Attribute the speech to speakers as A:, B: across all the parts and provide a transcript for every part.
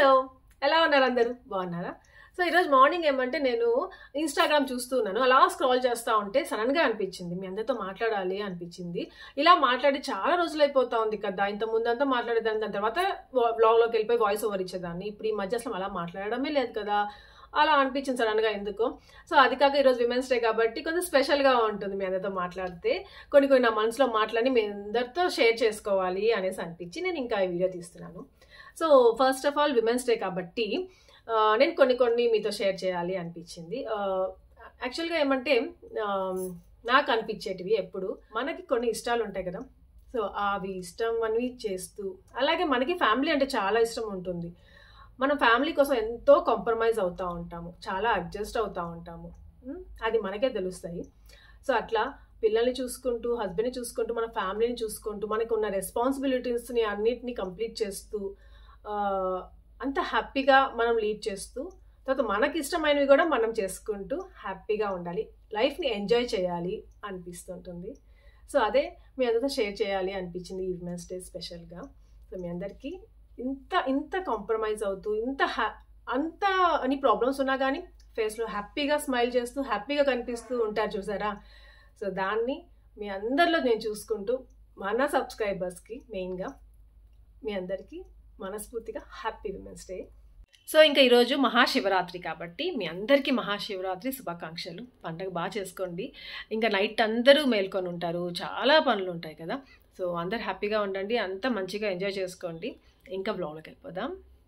A: Hello ఎలా ఉన్నారు అందరూ బాగున్నారా సో ఈరోజు మార్నింగ్ ఏమంటే నేను ఇన్స్టాగ్రామ్ చూస్తూ ఉన్నాను అలా స్క్రాల్ చేస్తూ ఉంటే సడన్గా అనిపించింది మీ అందరితో మాట్లాడాలి అనిపించింది ఇలా మాట్లాడి చాలా రోజులు అయిపోతా ఉంది కదా ఇంత ముందంతా మాట్లాడేదాన్ని దాని తర్వాత బ్లాగ్లోకి వెళ్ళిపోయి వాయిస్ ఓవర్ ఇచ్చేదాన్ని ఇప్పుడు ఈ మధ్య అసలు అలా మాట్లాడడమే లేదు కదా అలా అనిపించింది సడన్గా ఎందుకు సో అది కాక ఈరోజు విమెన్స్ డే కాబట్టి కొంచెం స్పెషల్గా ఉంటుంది మీ అందరితో మాట్లాడితే కొన్ని కొన్ని నా మనసులో మాటలని మీ అందరితో షేర్ చేసుకోవాలి అనేసి అనిపించి నేను ఇంకా ఈ వీడియో తీస్తున్నాను so first of all women's day కాబట్టి ఆ, నేను కొన్ని కొన్ని మీతో షేర్ చేయాలి అనిపించింది యాక్చువల్గా ఏమంటే ఆ, నాకు అనిపించేటివి ఎప్పుడు మనకి కొన్ని ఇష్టాలు ఉంటాయి కదా సో అవి ఇష్టం అనివి చేస్తూ అలాగే మనకి ఫ్యామిలీ అంటే చాలా ఇష్టం ఉంటుంది మనం ఫ్యామిలీ కోసం ఎంతో కాంప్రమైజ్ అవుతూ ఉంటాము చాలా అడ్జస్ట్ అవుతూ ఉంటాము ఉమ్, అది మనకే తెలుస్తాయి సో అట్లా పిల్లల్ని చూసుకుంటూ హస్బెండ్ని చూసుకుంటూ మన ఫ్యామిలీని చూసుకుంటూ మనకు ఉన్న రెస్పాన్సిబిలిటీస్ని అన్నిటిని కంప్లీట్ చేస్తూ ఆ, అంత హ్యాపీగా మనం లీడ్ చేస్తూ తర్వాత మనకి ఇష్టమైనవి కూడా మనం చేసుకుంటూ హ్యాపీగా ఉండాలి లైఫ్ని ఎంజాయ్ చేయాలి అనిపిస్తుంటుంది సో అదే మీ అందరితో షేర్ చేయాలి అనిపించింది ఈ విమెన్స్ డే స్పెషల్గా సో మీ అందరికీ ఇంత ఇంత కాంప్రమైజ్ అవుతూ ఇంత హ్యా అంత అని ప్రాబ్లమ్స్ ఉన్నా కానీ ఫేస్లో హ్యాపీగా స్మైల్ చేస్తూ హ్యాపీగా కనిపిస్తూ ఉంటారు చూసారా సో దాన్ని మీ అందరిలో నేను చూసుకుంటూ మన సబ్స్క్రైబర్స్కి మెయిన్గా మీ అందరికీ మనస్ఫూర్తిగా హ్యాపీ విమెన్స్ డే సో ఇంకా ఈరోజు మహాశివరాత్రి కాబట్టి మీ అందరికీ మహాశివరాత్రి శుభాకాంక్షలు పండగ బాగా చేసుకోండి ఇంకా నైట్ అందరూ మేల్కొని ఉంటారు చాలా పనులు ఉంటాయి కదా సో అందరు హ్యాపీగా ఉండండి అంతా మంచిగా ఎంజాయ్ చేసుకోండి ఇంకా బ్లాగ్లోకి వెళ్ళిపోదాం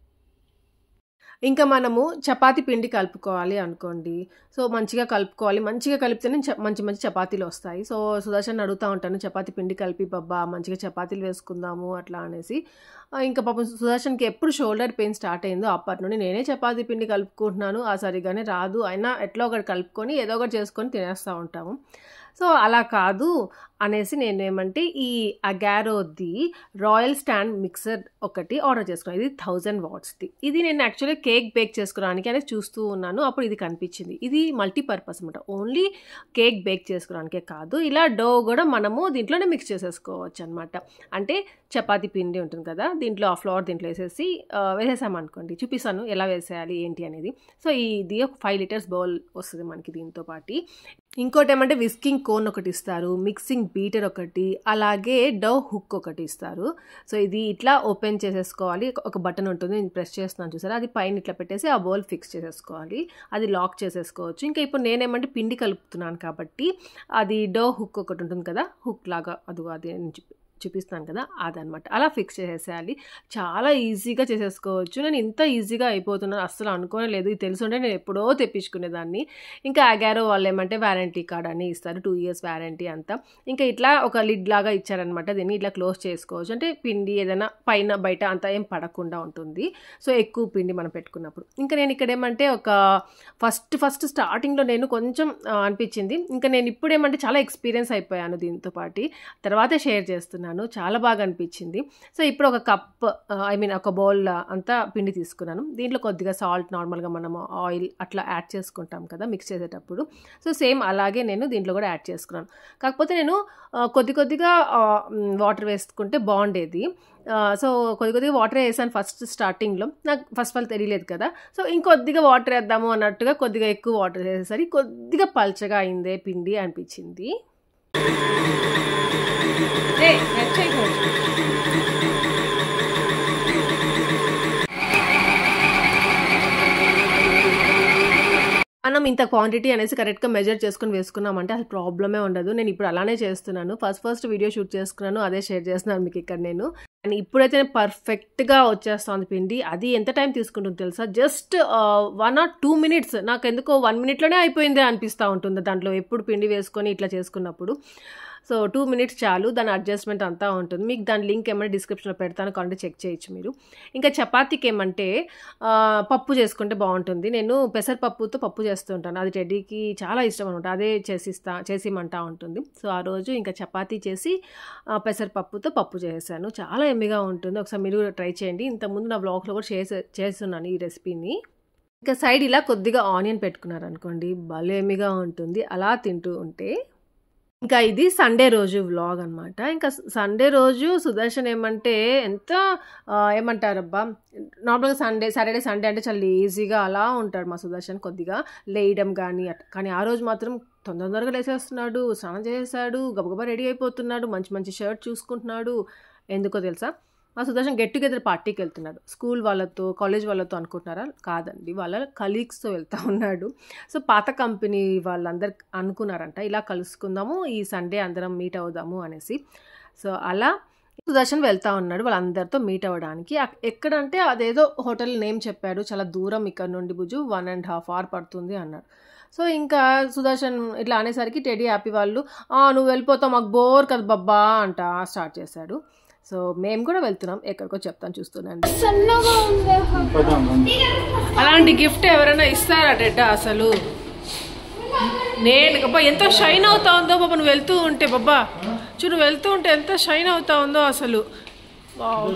A: ఇంకా మనము చపాతి పిండి కలుపుకోవాలి అనుకోండి సో మంచిగా కలుపుకోవాలి మంచిగా కలిపితేనే చ- మంచి మంచి చపాతీలు వస్తాయి సో సుదర్శన్ అడుగుతూ ఉంటాను చపాతి పిండి కలిపి బబ్బా మంచిగా చపాతీలు వేసుకుందాము అట్లా అనేసి ఆ, ఇంకా పాపం సుదర్శన్కి ఎప్పుడు షోల్డర్ పెయిన్ స్టార్ట్ అయిందో అప్పటి నుండి నేనే చపాతీ పిండి కలుపుకుంటున్నాను ఆ సరిగానే రాదు అయినా ఎట్లా ఒకటి కలుపుకొని ఏదో ఒకటి చేసుకొని తినేస్తూ ఉంటాము సో అలా కాదు అనేసి నేను ఏమంటే ఈ అగారోది రాయల్ స్టాండ్ మిక్సర్ ఒకటి ఆర్డర్ చేసుకున్నాను ఇది థౌజండ్ వాట్స్ది ఇది నేను యాక్చువల్లీ కేక్ బేక్ చేసుకోవడానికి అనేది చూస్తూ ఉన్నాను అప్పుడు ఇది కనిపించింది ఇది మల్టీపర్పస్ అనమాట ఓన్లీ కేక్ బేక్ చేసుకోవడానికే కాదు ఇలా డో కూడా మనము దీంట్లోనే మిక్స్ చేసేసుకోవచ్చు అనమాట అంటే చపాతీ పిండి ఉంటుంది కదా దీంట్లో ఆ ఫ్లోర్ దీంట్లో వేసేసి ఆ, వేసేసామనుకోండి చూపిస్తాను ఎలా వేసేయాలి ఏంటి అనేది సో ఇది ఒక ఫైవ్ లీటర్స్ బౌల్ వస్తుంది మనకి దీంతో పాటు ఇంకోటి ఏమంటే విస్కింగ్ కోన్ ఒకటి ఇస్తారు మిక్సింగ్ బీటర్ ఒకటి అలాగే డౌ హుక్ ఒకటి ఇస్తారు సో ఇది ఇట్లా ఓపెన్ చేసేసుకోవాలి ఒక బటన్ ఉంటుంది నేను ప్రెస్ చేస్తున్నాను చూసారా అది పైన ఇట్లా పెట్టేసి ఆ బౌల్ ఫిక్స్ చేసేసుకోవాలి అది లాక్ చేసేసుకోవచ్చు ఇంకా ఇప్పుడు నేనేమంటే పిండి కలుపుతున్నాను కాబట్టి అది డో హుక్ ఒకటి ఉంటుంది కదా హుక్ లాగా అది అది నేను చూపి చూపిస్తాను కదా అదనమాట అలా ఫిక్స్ చేసేసేయాలి చాలా ఈజీగా చేసేసుకోవచ్చు నేను ఇంత ఈజీగా అయిపోతున్నాను అస్సలు అనుకోనే లేదు ఇది తెలుసుంటే నేను ఎప్పుడో తెప్పించుకునేదాన్ని ఇంకా అగారో వాళ్ళు ఏమంటే వ్యారంటీ కార్డ్ అని ఇస్తారు టూ ఇయర్స్ వ్యారంటీ అంతా ఇంకా ఇట్లా ఒక లిడ్ లాగా ఇచ్చారనమాట దీన్ని ఇట్లా క్లోజ్ చేసుకోవచ్చు అంటే పిండి ఏదైనా పైన బయట అంతా ఏం పడకుండా ఉంటుంది సో ఎక్కువ పిండి మనం పెట్టుకున్నప్పుడు ఇంకా నేను ఇక్కడ ఏమంటే ఒక ఫస్ట్ ఫస్ట్ స్టార్టింగ్లో నేను కొంచెం ఆ, అనిపించింది ఇంకా నేను ఇప్పుడు ఏమంటే చాలా ఎక్స్పీరియన్స్ అయిపోయాను దీంతో పాటు తర్వాత షేర్ చేస్తున్నాను చాలా బాగా అనిపించింది సో ఇప్పుడు ఒక కప్ ఐ మీన్ ఒక బౌల్ అంతా పిండి తీసుకున్నాను దీంట్లో కొద్దిగా సాల్ట్ నార్మల్గా మనం ఆయిల్ అట్లా యాడ్ చేసుకుంటాం కదా మిక్స్ చేసేటప్పుడు సో సేమ్ అలాగే నేను దీంట్లో కూడా యాడ్ చేసుకున్నాను కాకపోతే నేను ఆ, కొద్ది కొద్దిగా వాటర్ వేసుకుంటే బాగుండేది ఆ, సో కొద్ది కొద్దిగా వాటర్ వేసాను ఫస్ట్ స్టార్టింగ్లో నాకు ఫస్ట్ ఆఫ్ ఆల్ తెలియలేదు కదా సో ఇంకొద్దిగా వాటర్ వేద్దాము అన్నట్టుగా కొద్దిగా ఎక్కువ వాటర్ వేసేసరికి కొద్దిగా పల్చగా అయిందే పిండి అనిపించింది మనం ఇంత క్వాంటిటీ అనేసి కరెక్ట్గా మెజర్ చేసుకుని వేసుకున్నామంటే అసలు ప్రాబ్లమే ఉండదు నేను ఇప్పుడు అలానే చేస్తున్నాను ఫస్ట్ ఫస్ట్ వీడియో షూట్ చేసుకున్నాను అదే షేర్ చేస్తున్నాను మీకు ఇక్కడ నేను అండ్ ఇప్పుడైతే పర్ఫెక్ట్గా వచ్చేస్తుంది పిండి అది ఎంత టైం తీసుకుంటుంది తెలుసా just one or two minutes నాకు ఎందుకో వన్ మినిట్లోనే అయిపోయిందే అనిపిస్తూ ఉంటుంది దాంట్లో ఎప్పుడు పిండి వేసుకొని ఇట్లా చేసుకున్నప్పుడు సో టూ మినిట్స్ చాలు దాని అడ్జస్ట్మెంట్ అంతా ఉంటుంది మీకు దాని లింక్ ఏమైనా డిస్క్రిప్షన్లో పెడతాను కావాలంటే చెక్ చేయొచ్చు మీరు ఇంకా చపాతీకి ఏమంటే ఆ, పప్పు చేసుకుంటే బాగుంటుంది నేను పెసరపప్పుతో పప్పు చేస్తుంటాను అది టెడ్డీకి చాలా ఇష్టం అనమాట అదే చేసిస్తా చేసిమంటా ఉంటుంది సో ఆ రోజు ఇంకా చపాతీ చేసి ఆ, పెసరపప్పుతో పప్పు చేశాను చాలా ఎమ్మిగా ఉంటుంది ఒకసారి మీరు కూడా ట్రై చేయండి ఇంతకుముందు నా బ్లాగ్లో కూడా చేసే చేస్తున్నాను ఈ రెసిపీని ఇంకా సైడ్ ఇలా కొద్దిగా ఆనియన్ పెట్టుకున్నారు అనుకోండి భలేమిగా ఉంటుంది అలా తింటూ ఉంటే ఇంకా ఇది సండే రోజు వ్లాగ్ అనమాట ఇంకా సండే రోజు సుదర్శన్ ఏమంటే ఎంత ఆ, ఏమంటారబ్బా నార్మల్గా సండే సాటర్డే సండే అంటే చాలా ఈజీగా అలా ఉంటాడు మా సుదర్శన్ కొద్దిగా లేయడం కానీ అట్ కానీ ఆ రోజు మాత్రం తొందర తొందరగా లేచేస్తున్నాడు స్నానం చేసేసాడు గబగబా రెడీ అయిపోతున్నాడు మంచి మంచి షర్ట్ చూసుకుంటున్నాడు ఎందుకో తెలుసా మా సుదర్శన్ గెట్ టుగెదర్ పార్టీకి వెళ్తున్నాడు స్కూల్ వాళ్ళతో కాలేజ్ వాళ్ళతో అనుకుంటున్నారా కాదండి వాళ్ళ కలీగ్స్తో వెళ్తా ఉన్నాడు సో పాత కంపెనీ వాళ్ళందరు అనుకున్నారంట ఇలా కలుసుకుందాము ఈ సండే అందరం మీట్ అవుదాము అనేసి సో అలా సుదర్శన్ వెళ్తా ఉన్నాడు వాళ్ళందరితో మీట్ అవ్వడానికి అక్- ఎక్కడంటే అదేదో హోటల్ నేమ్ చెప్పాడు చాలా దూరం ఇక్కడ నుండి బుజు వన్ అండ్ హాఫ్ అవర్ పడుతుంది అన్నాడు సో ఇంకా సుదర్శన్ ఇట్లా అనేసరికి టెడీ హ్యాపీ వాళ్ళు "ఆ, నువ్వు వెళ్ళిపోతావు మాకు బోర్ కదా బబ్బా అంట స్టార్ట్ చేశాడు సో మేము కూడా వెళ్తున్నాం ఎక్కడికో చెప్తాను చూస్తున్నాండి అలాంటి గిఫ్ట్ ఎవరైనా ఇస్తారా డెడ్డ అసలు నేను అబ్బా ఎంత షైన్ అవుతా ఉందో బాబా నువ్వు వెళ్తూ ఉంటే బాబా చూడు నువ్వు వెళ్తూ ఉంటే ఎంత షైన్ అవుతా ఉందో అసలు వావ్.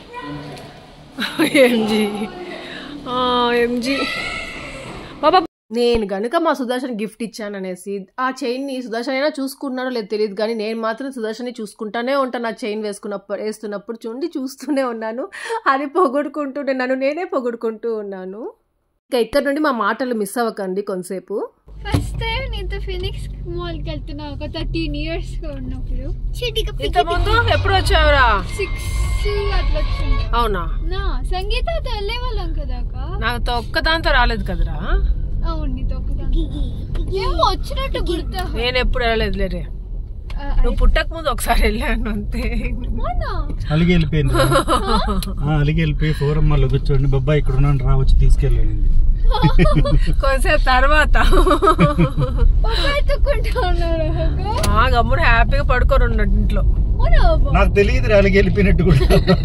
A: ఎంజీ ఆ, ఎంజీ బాబా నేను గనుక మా సుదర్శన్ గిఫ్ట్ ఇచ్చాను అనేసి ఆ చైన్ని సుదర్శన్ అయినా చూసుకున్నాడో లేదు తెలియదు కానీ నేను మాత్రం సుదర్శన్ని చూసుకుంటానే ఉంటాను ఆ చైన్ వేసుకున్నప్పుడు వేస్తున్నప్పుడు చూండి చూస్తూనే ఉన్నాను అది పొగుడుకుంటూనే నన్ను నేనే పొగుడుకుంటూ ఉన్నాను ఇంకా ఇక్కడ నుండి మా మాటలు మిస్ అవ్వకండి కొంతసేపు
B: ఫస్ట్ టైం నీతో ఫినిక్స్ మాల్కి వెళ్తున్నా ఒక థర్టీన్ ఇయర్స్ ఉన్నప్పుడు
A: ఇంత ముందు ఎప్పుడు వచ్చావురా
B: సిక్స్ అట్లా వచ్చింది
A: అవునా
B: నా సంగీతతో వెళ్ళే వాళ్ళం కదా అక్క
A: నాతో ఒక్కదాంతో రాలేదు కదరా
B: అవును నీతో ఒకదాని. ఏమో వచ్చినట్టు గుర్తు
A: నేను ఎప్పుడు వెళ్ళలేదు లేరే
B: ఆ,
A: నువ్వు పుట్టక ముందు ఒకసారి వెళ్ళాను అంతే
B: అవునా
C: అలిగి వెళ్ళిపోయింది ఆ, అలిగి వెళ్ళిపోయి ఫోరమ్మలో కూర్చోండి బాబాయ్ ఇక్కడ ఉన్నాను రా వచ్చి తీసుకెళ్ళానండి
A: కొంతసేపు తర్వాత
B: పాప ఎత్తుక్కుంటా ఉన్నారు అక్క.
A: ఆ గమ్ముడు హ్యాపీగా పడుకొని ఉన్నాడు ఇంట్లో
B: అవునా బాబా?
C: నాకు తెలియదు అలిగి వెళ్ళిపోయినట్టు కూడా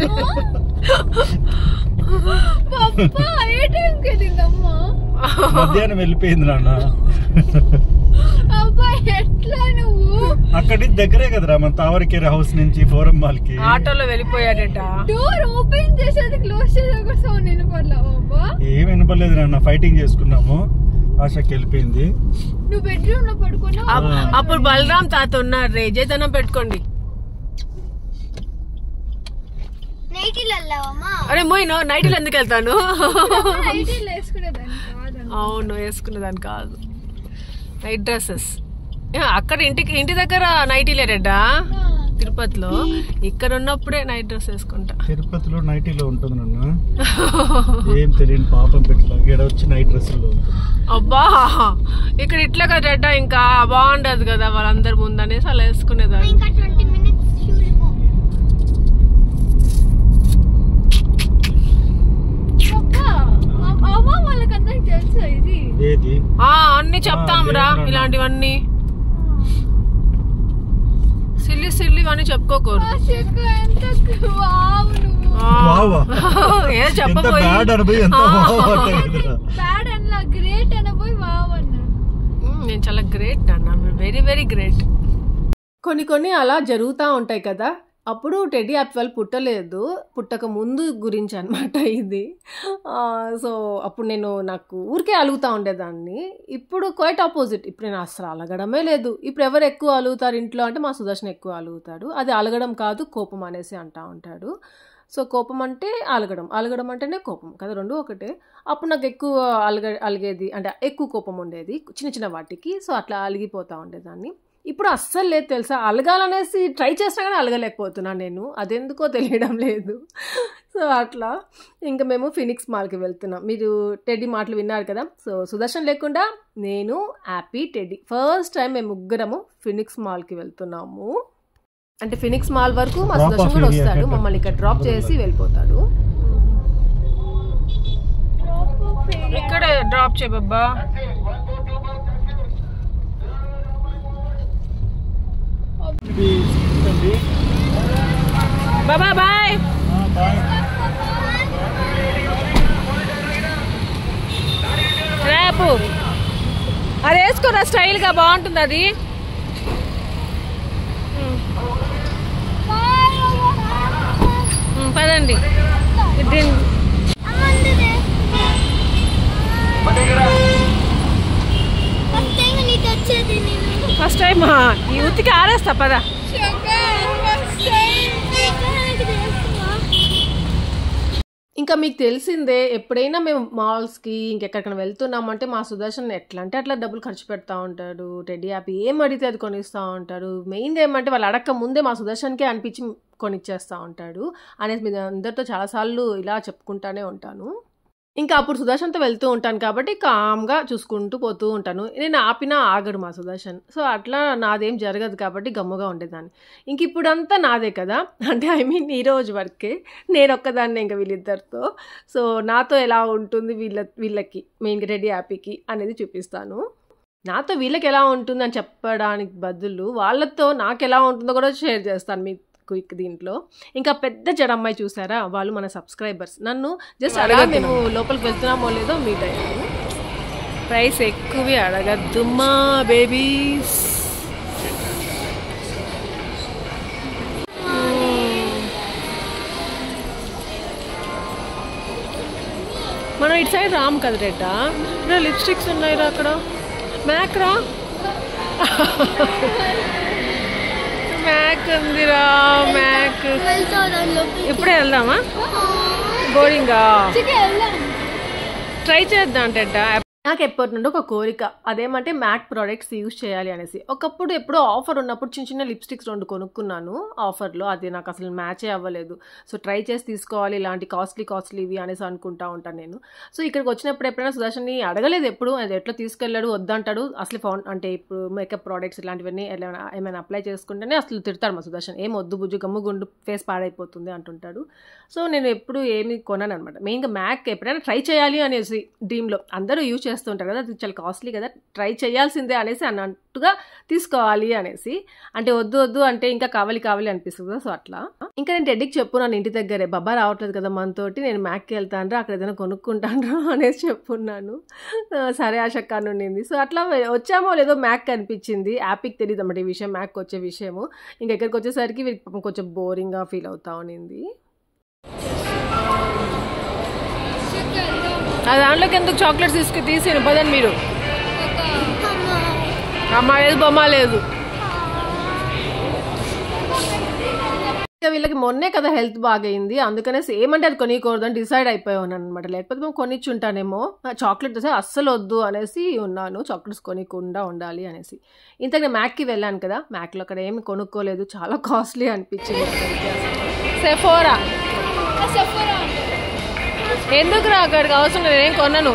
B: పాప ఏ టైంకి వెళ్ళిందమ్మా
C: మధ్యాహ్నం వెళ్ళిపోయింది నాన్న
B: అబ్బా ఎట్లా నువ్వు
C: అక్కడి నుంచి దగ్గరే కదరా మన తావరకేర హౌస్ నుంచి ఫోరం మాల్కి
A: ఆటోలో వెళ్ళిపోయాడట
B: డోర్ ఓపెన్ చేసేది క్లోజ్ చేసేది కూడా సౌండ్ వినపడలా బాబా
C: ఏం వినపడలేదు నాన్న ఫైటింగ్ చేసుకున్నాము ఆశకి వెళ్ళిపోయింది
B: నువ్వు బెడ్రూమ్ లో పడుకున్నావు
A: అప్- అప్పుడు బలరాం తాత ఉన్నారు రే జయదనం పెట్టుకోండి అరే మోయ్ నో నైట్లు ఎందుకు వెళ్తాను
B: నైటీలు వేసుకునేదాన్ని కాదన్న
A: అవును వేసుకునేదాన్ని కాదు నైట్ డ్రెస్సెస్ అక్కడ ఇంటికి ఇంటి దగ్గర నైటీలే రెడ్డా తిరుపతిలో ఇక్కడ ఉన్నప్పుడే నైట్ డ్రెస్ వేసుకుంటా
C: తిరుపతిలో నైటీలో ఉంటుంది నాన్న ఏం తెలియని పాపం పెట్టలా ఇక్కడ వచ్చి నైట్ డ్రెస్సుల్లో ఉంటుంది
A: అబ్బా ఇక్కడ ఇట్లా కదా రెడ్డా ఇంకా బాగుండదు కదా వాళ్ళందరి ముందనేసి అలా వేసుకునేదాన్ని
B: అబ్బా అవ్- అవ్వ వాళ్ళకందరికి తెలుసా ఇది
C: ఏది
A: ఆ అన్ని చెప్తాంరా
C: లేదు నాన్న.
A: ఇలాంటివన్నీ సిల్లి సిల్లి అని చెప్పుకోకూడదు
B: ఆ చెక్క ఎంత వావ్ నువ్వు
A: ఆ.
C: వావా
A: ఏ
C: ఎంత
A: చెప్పబోయి
C: బ్యాడ్ అనుభవి ఎంత వావ్ అంటే కదరా.
B: బ్యాడ్ అన్న గ్రేట్ అనబోయి వావ్ అన్నాడు
A: మ్మ్, నేను చాలా గ్రేట్ అన్న వెరీ వెరీ గ్రేట్ కొన్ని కొన్ని అలా జరుగుతూ ఉంటాయి కదా అప్పుడు టెడ్డీ యాప్వెల్ పుట్టలేదు పుట్టక ముందు గురించి అనమాట ఇది ఆ, సో అప్పుడు నేను నాకు ఊరికే అలుగుతూ ఉండేదాన్ని ఇప్పుడు క్వైట్ ఆపోజిట్ ఇప్పుడు నేను అసలు అలగడమే లేదు ఇప్పుడు ఎవరు ఎక్కువ అలుగుతారు ఇంట్లో అంటే మా సుదర్శన్ ఎక్కువ అలుగుతాడు అది అలగడం కాదు కోపం అనేసి అంటా ఉంటాడు సో కోపం అంటే అలగడం అలగడం అంటేనే కోపం కదా రెండు ఒకటే అప్పుడు నాకు ఎక్కువ అలగ అలిగేది అంటే ఎక్కువ కోపం ఉండేది చిన్న చిన్న వాటికి సో అట్లా అలిగిపోతూ ఉండేదాన్ని ఇప్పుడు అస్సలు లేదు తెలుసా అలగాలనేసి ట్రై చేసినా కానీ అలగలేకపోతున్నాను నేను అదెందుకో తెలియడం లేదు సో అట్లా ఇంకా మేము ఫినిక్స్ మాల్కి వెళ్తున్నాం మీరు టెడ్డీ మాటలు విన్నారు కదా సో సుదర్శన్ లేకుండా నేను హ్యాపీ టెడ్డీ ఫస్ట్ టైం మేము ముగ్గురము ఫినిక్స్ మాల్కి వెళ్తున్నాము అంటే ఫినిక్స్ మాల్ వరకు మా
C: Drop
A: సుదర్శన్
C: off
A: కూడా
C: area
A: వస్తాడు
C: అక్కడ.
A: మమ్మల్ని ఇక్కడ డ్రాప్ చేసి వెళ్ళిపోతాడు ఇక్కడే డ్రాప్ చేయ బాబా
C: ఇది ఇదండి.
A: బాబా బాయ్
C: ఆ, బాయ్.
A: రేపు అది వేసుకోరా స్టైల్గా బాగుంటుంది అది ఉమ్, పదండి దీని ఫస్ట్ టైం ఈ ఉత్తికి ఆరేస్తా పదా ఇంకా మీకు తెలిసిందే ఎప్పుడైనా మేము మాల్స్కి ఇంకెక్కడికైనా వెళ్తున్నామంటే మా సుదర్శన్ ఎట్లా అంటే అట్లా డబ్బులు ఖర్చు పెడతా ఉంటాడు టెడ్డీ యాప్ ఏం అడిగితే అది కొనిస్తూ ఉంటాడు మెయిన్ ఏమంటే వాళ్ళు అడక్క ముందే మా సుదర్శన్కే అనిపించి కొనిచ్చేస్తూ ఉంటాడు అనేది మీద అందరితో చాలాసార్లు ఇలా చెప్పుకుంటానే ఉంటాను ఇంకా అప్పుడు సుదర్శన్తో వెళ్తూ ఉంటాను కాబట్టి కామ్గా చూసుకుంటూ పోతూ ఉంటాను నేను ఆపినా ఆగడు మా సుదర్శన్ సో అట్లా నాదేం జరగదు కాబట్టి గమ్ముగా ఉండేదాన్ని ఇంక ఇప్పుడంతా నాదే కదా అంటే ఐ మీన్ ఈ రోజు వరకే నేను ఒక్కదాన్ని ఇంకా వీళ్ళిద్దరితో సో నాతో ఎలా ఉంటుంది వీళ్ళ వీళ్ళకి మెయిన్ రెడీ హ్యాపీకి అనేది చూపిస్తాను నాతో వీళ్ళకి ఎలా ఉంటుంది అని చెప్పడానికి బదులు వాళ్ళతో నాకు ఎలా ఉంటుందో కూడా షేర్ చేస్తాను మీకు క్విక్ దీంట్లో ఇంకా పెద్ద జడమ్మాయి చూసారా వాళ్ళు మన సబ్స్క్రైబర్స్ నన్ను జస్ట్ అడగా మేము లోపలికి వెళ్తున్నామో లేదో మీట్ అయ్యాను ప్రైస్ ఎక్కువే అడగద్దుమ్మా బేబీస్ మనం ఇటు సైడ్ రాము కదా రెడ్డా ఇక్కడ లిప్స్టిక్స్ ఉన్నాయి రా అక్కడ మ్యాక్ రా మ్యాక్ ఉందిరా మ్యాక్ ఇప్పుడే వెళ్దామా బోరింగా ట్రై చేద్దాం టెడ్డా నాకు ఎప్పటి నుండి ఒక కోరిక అదేమంటే మ్యాట్ ప్రోడక్ట్స్ యూజ్ చేయాలి అనేసి ఒకప్పుడు ఎప్పుడో ఆఫర్ ఉన్నప్పుడు చిన్న చిన్న లిప్స్టిక్స్ రెండు కొనుక్కున్నాను ఆఫర్లో అది నాకు అసలు మ్యాచే అవ్వలేదు సో ట్రై చేసి తీసుకోవాలి ఇలాంటి కాస్ట్లీ కాస్ట్లీ ఇవి అనేసి అనుకుంటా ఉంటాను నేను సో ఇక్కడికి వచ్చినప్పుడు ఎప్పుడైనా సుదర్శన్ని అడగలేదు ఎప్పుడు అది ఎట్లా తీసుకెళ్ళాడు వద్దంటాడు అసలు ఫౌన్ అంటే ఇప్పుడు మేకప్ ప్రోడక్ట్స్ ఇలాంటివన్నీ ఎలా ఏమైనా అప్లై చేసుకుంటేనే అసలు తిడతాడు మా సుదర్శన్ ఏం వద్దు బుజ్జు గమ్ము గుండు ఫేస్ పాడైపోతుంది అంటుంటాడు సో నేను ఎప్పుడు ఏమి కొనను అనమాట మెయిన్గా మ్యాక్ ఎప్పుడైనా ట్రై చేయాలి అనేసి డ్రీమ్లో అందరూ యూజ్ చేస్తుంటారు కదా అది చాలా కాస్ట్లీ కదా ట్రై చేయాల్సిందే అనేసి అన్నట్టుగా తీసుకోవాలి అనేసి అంటే వద్దు వద్దు అంటే ఇంకా కావాలి కావాలి అనిపిస్తుంది కదా సో అట్లా ఇంకా నేను టెడ్డీకి చెప్పున్నాను ఇంటి దగ్గరే బాబా రావట్లేదు కదా మనతోటి నేను మ్యాక్కి వెళ్తాను అక్కడ ఏదైనా కొనుక్కుంటాను అనేసి చెప్పున్నాను ఆ, సరే ఆశక్క అని ఉండింది సో అట్లా వచ్చామో లేదో మ్యాక్ అనిపించింది యాపిక్ తెలియదు అన్నమాట ఈ విషయం మ్యాక్ వచ్చే విషయము ఇంకా ఇక్కడికి వచ్చేసరికి వీరికి పాపం కొంచెం బోరింగ్గా ఫీల్ అవుతా ఉన్నింది ఆ దాంట్లోకి ఎందుకు చాక్లెట్స్ తీసుకు తీసి పదండి మీరు అమ్మ లేదు బొమ్మ లేదు ఇంకా వీళ్ళకి మొన్నే కదా హెల్త్ బాగైంది అందుకనేసి ఏమంటే అది కొనికూడదని డిసైడ్ అయిపోయాను అనమాట లేకపోతే మేము కొనిచ్చుంటానేమో చాక్లెట్ వస్తే అస్సలు వద్దు అనేసి ఉన్నాను చాక్లెట్స్ కొనికుండా ఉండాలి అనేసి ఇంతకు నేను మ్యాక్కి వెళ్ళాను కదా మ్యాక్లో అక్కడ ఏమి కొనుక్కోలేదు చాలా కాస్ట్లీ అనిపించింది సెఫోరా ఎందుకు రా అక్కడికి అవసరం లేదు నేను కొన్నాను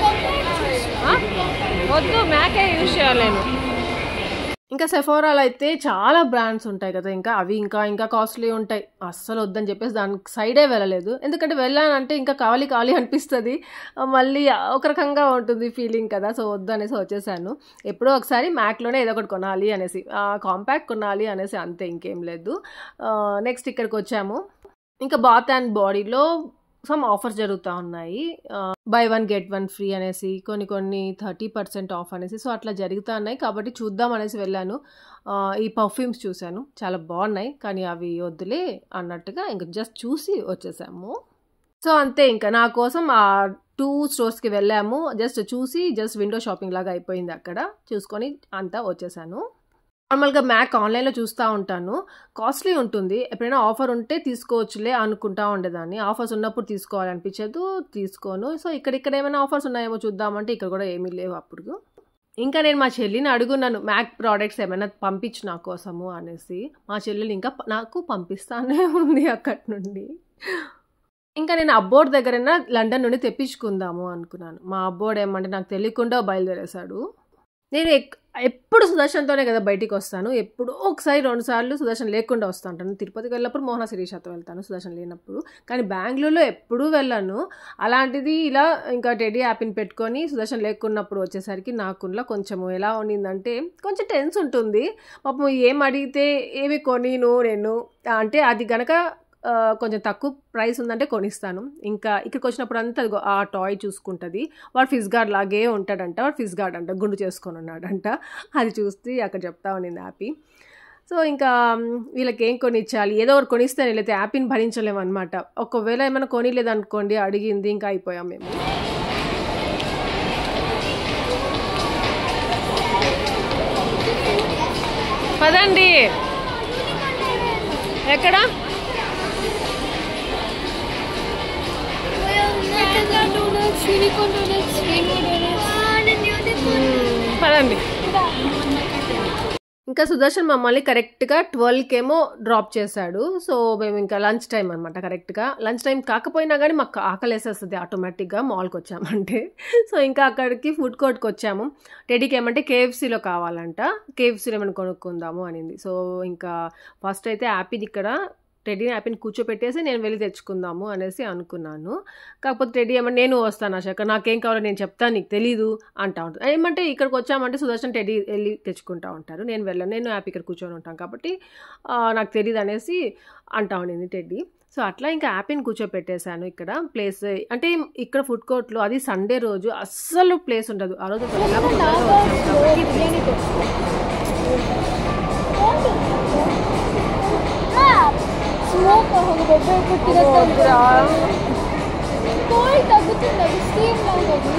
A: ఆ? వద్దు మ్యాకే యూజ్ చేయాలి నేను ఇంకా సెఫోరాలో అయితే చాలా బ్రాండ్స్ ఉంటాయి కదా ఇంకా అవి ఇంకా ఇంకా కాస్ట్లీ ఉంటాయి అస్సలు వద్దని చెప్పేసి దానికి సైడే వెళ్ళలేదు ఎందుకంటే వెళ్ళానంటే ఇంకా కావాలి కావాలి అనిపిస్తుంది ఆ, మళ్ళీ ఒక రకంగా ఉంటుంది ఫీలింగ్ కదా సో వద్దు అనేసి వచ్చేసాను ఎప్పుడో ఒకసారి మ్యాక్లోనే ఏదో ఒకటి కొనాలి అనేసి కాంపాక్ట్ కొనాలి అనేసి అంతే ఇంకేం లేదు నెక్స్ట్ ఇక్కడికి వచ్చాము ఇంకా బాత్ అండ్ బాడీలో సమ్ ఆఫర్స్ జరుగుతూ ఉన్నాయి buy one get one free అనేసి కొన్ని కొన్ని థర్టీ పర్సెంట్ ఆఫ్ అనేసి సో అట్లా జరుగుతూ ఉన్నాయి కాబట్టి చూద్దాం అనేసి వెళ్ళాను ఆ, ఈ పర్ఫ్యూమ్స్ చూశాను చాలా బాగున్నాయి కానీ అవి వద్దులే అన్నట్టుగా ఇంకా జస్ట్ చూసి వచ్చేసాము సో అంతే ఇంకా నా కోసం ఆ టూ స్టోర్స్కి వెళ్ళాము జస్ట్ చూసి జస్ట్ విండో షాపింగ్ లాగా అయిపోయింది అక్కడ చూసుకొని అంతా వచ్చేసాను నార్మల్గా మ్యాక్ ఆన్లైన్లో చూస్తూ ఉంటాను కాస్ట్లీ ఉంటుంది ఎప్పుడైనా ఆఫర్ ఉంటే తీసుకోవచ్చులే అనుకుంటా ఉండేదాన్ని ఆఫర్స్ ఉన్నప్పుడు తీసుకోవాలనిపించదు తీసుకోను సో ఇక్కడ ఇక్కడ ఏమైనా ఆఫర్స్ ఉన్నాయేమో చూద్దామంటే ఇక్కడ కూడా ఏమీ లేవు అప్పుడు ఇంకా నేను మా చెల్లిని అడుగున్నాను మ్యాక్ ప్రోడక్ట్స్ ఏమైనా పంపించు నా కోసము అనేసి మా చెల్లెలు ఇంకా ప- నాకు పంపిస్తానే ఉంది అక్కడి నుండి ఇంకా నేను అబ్బోర్డ్ దగ్గరైనా లండన్ నుండి తెప్పించుకుందాము అనుకున్నాను మా అబ్బోర్డ్ ఏమంటే నాకు తెలియకుండా బయలుదేరేశాడు నేను ఎక్- ఎప్పుడు సుదర్శన్తోనే కదా బయటికి వస్తాను ఎప్పుడో ఒకసారి రెండు సార్లు సుదర్శన్ లేకుండా వస్తూ ఉంటాను తిరుపతికి వెళ్ళినప్పుడు మోహన శిరీషతో వెళ్తాను సుదర్శన్ లేనప్పుడు కానీ బెంగళూరులో ఎప్పుడూ వెళ్ళాను అలాంటిది ఇలా ఇంకా టెడీ యాప్ని పెట్టుకొని సుదర్శన్ లేకున్నప్పుడు వచ్చేసరికి నాకులా కొంచెం ఎలా ఉండిందంటే కొంచెం టెన్స్ ఉంటుంది పాపం ఏం అడిగితే ఏమి కొనిను నేను అంటే అది గనక ఆ, కొంచెం తక్కువ ప్రైస్ ఉందంటే కొనిస్తాను ఇంకా ఇక్కడికి వచ్చినప్పుడు అంతా అదిగో ఆ టాయ్ చూసుకుంటుంది వాడు ఫిజ్ గార్డ్ లాగే ఉంటాడంట వాడు ఫిజ్ గార్డ్ అంట గుండు చేసుకొని ఉన్నాడంట అది చూస్తే అక్కడ చెప్తా ఉండింది హ్యాపీ సో ఇంకా మ్, వీళ్ళకి ఏం కొనిచ్చాలి ఏదో ఒకటి కొనిస్తే లేకపోతే హ్యాపీని భరించలేము అనమాట ఒకవేళ ఏమైనా కొనిలేదనుకోండి అడిగింది ఇంకా అయిపోయాం మేము పదండి ఎక్కడ
B: donuts unicorn donuts rainbow donuts
A: పదండి ఇంకా సుదర్శన్ మమ్మల్ని కరెక్ట్గా ట్వెల్వ్కి ఏమో డ్రాప్ చేశాడు సో మేము ఇంకా లంచ్ టైం అనమాట కరెక్ట్గా లంచ్ టైం కాకపోయినా కానీ మాకు ఆకలి వేసేస్తుంది ఆటోమేటిక్గా మాల్కి వచ్చామంటే సో ఇంకా అక్కడికి ఫుడ్ కోర్ట్కి వచ్చాము టెడీకి ఏమంటే కేఎఫ్సీలో కావాలంట కేఎఫ్సీలో ఏమైనా కొనుక్కుందాము అనింది సో ఇంకా ఫస్ట్ అయితే యాపీని ఇక్కడ టెడ్డీని యాపీని కూర్చోపెట్టేసి నేను వెళ్ళి తెచ్చుకుందాము అనేసి అనుకున్నాను కాకపోతే టెడ్డీ ఏమంటే నేను వస్తాను అశోక నాకేం కావాలో నేను చెప్తాను నీకు తెలీదు అంటా ఉంటుంది ఏమంటే ఇక్కడికి వచ్చామంటే సుదర్శన్ టెడ్డీ వెళ్ళి తెచ్చుకుంటా ఉంటారు నేను వెళ్ళను నేను యాప్ ఇక్కడ కూర్చొని ఉంటాను కాబట్టి ఆ, నాకు తెలియదు అనేసి అంటా ఉండింది టెడ్డీ సో అట్లా ఇంకా యాపీని కూర్చోపెట్టేశాను ఇక్కడ ప్లేస్ అంటే ఇక్కడ ఫుడ్ కోర్ట్లో అది సండే రోజు అస్సలు ప్లేస్ ఉండదు ఆ రోజు ఎలాగో తొందరగా వచ్చాం కాబట్టి
B: స్మోక్ ఒక బొబ్బ ఎక్కువ తిరగడం కోల్డ్ తగ్గుతుంది అది స్టీమ్ లాగా అది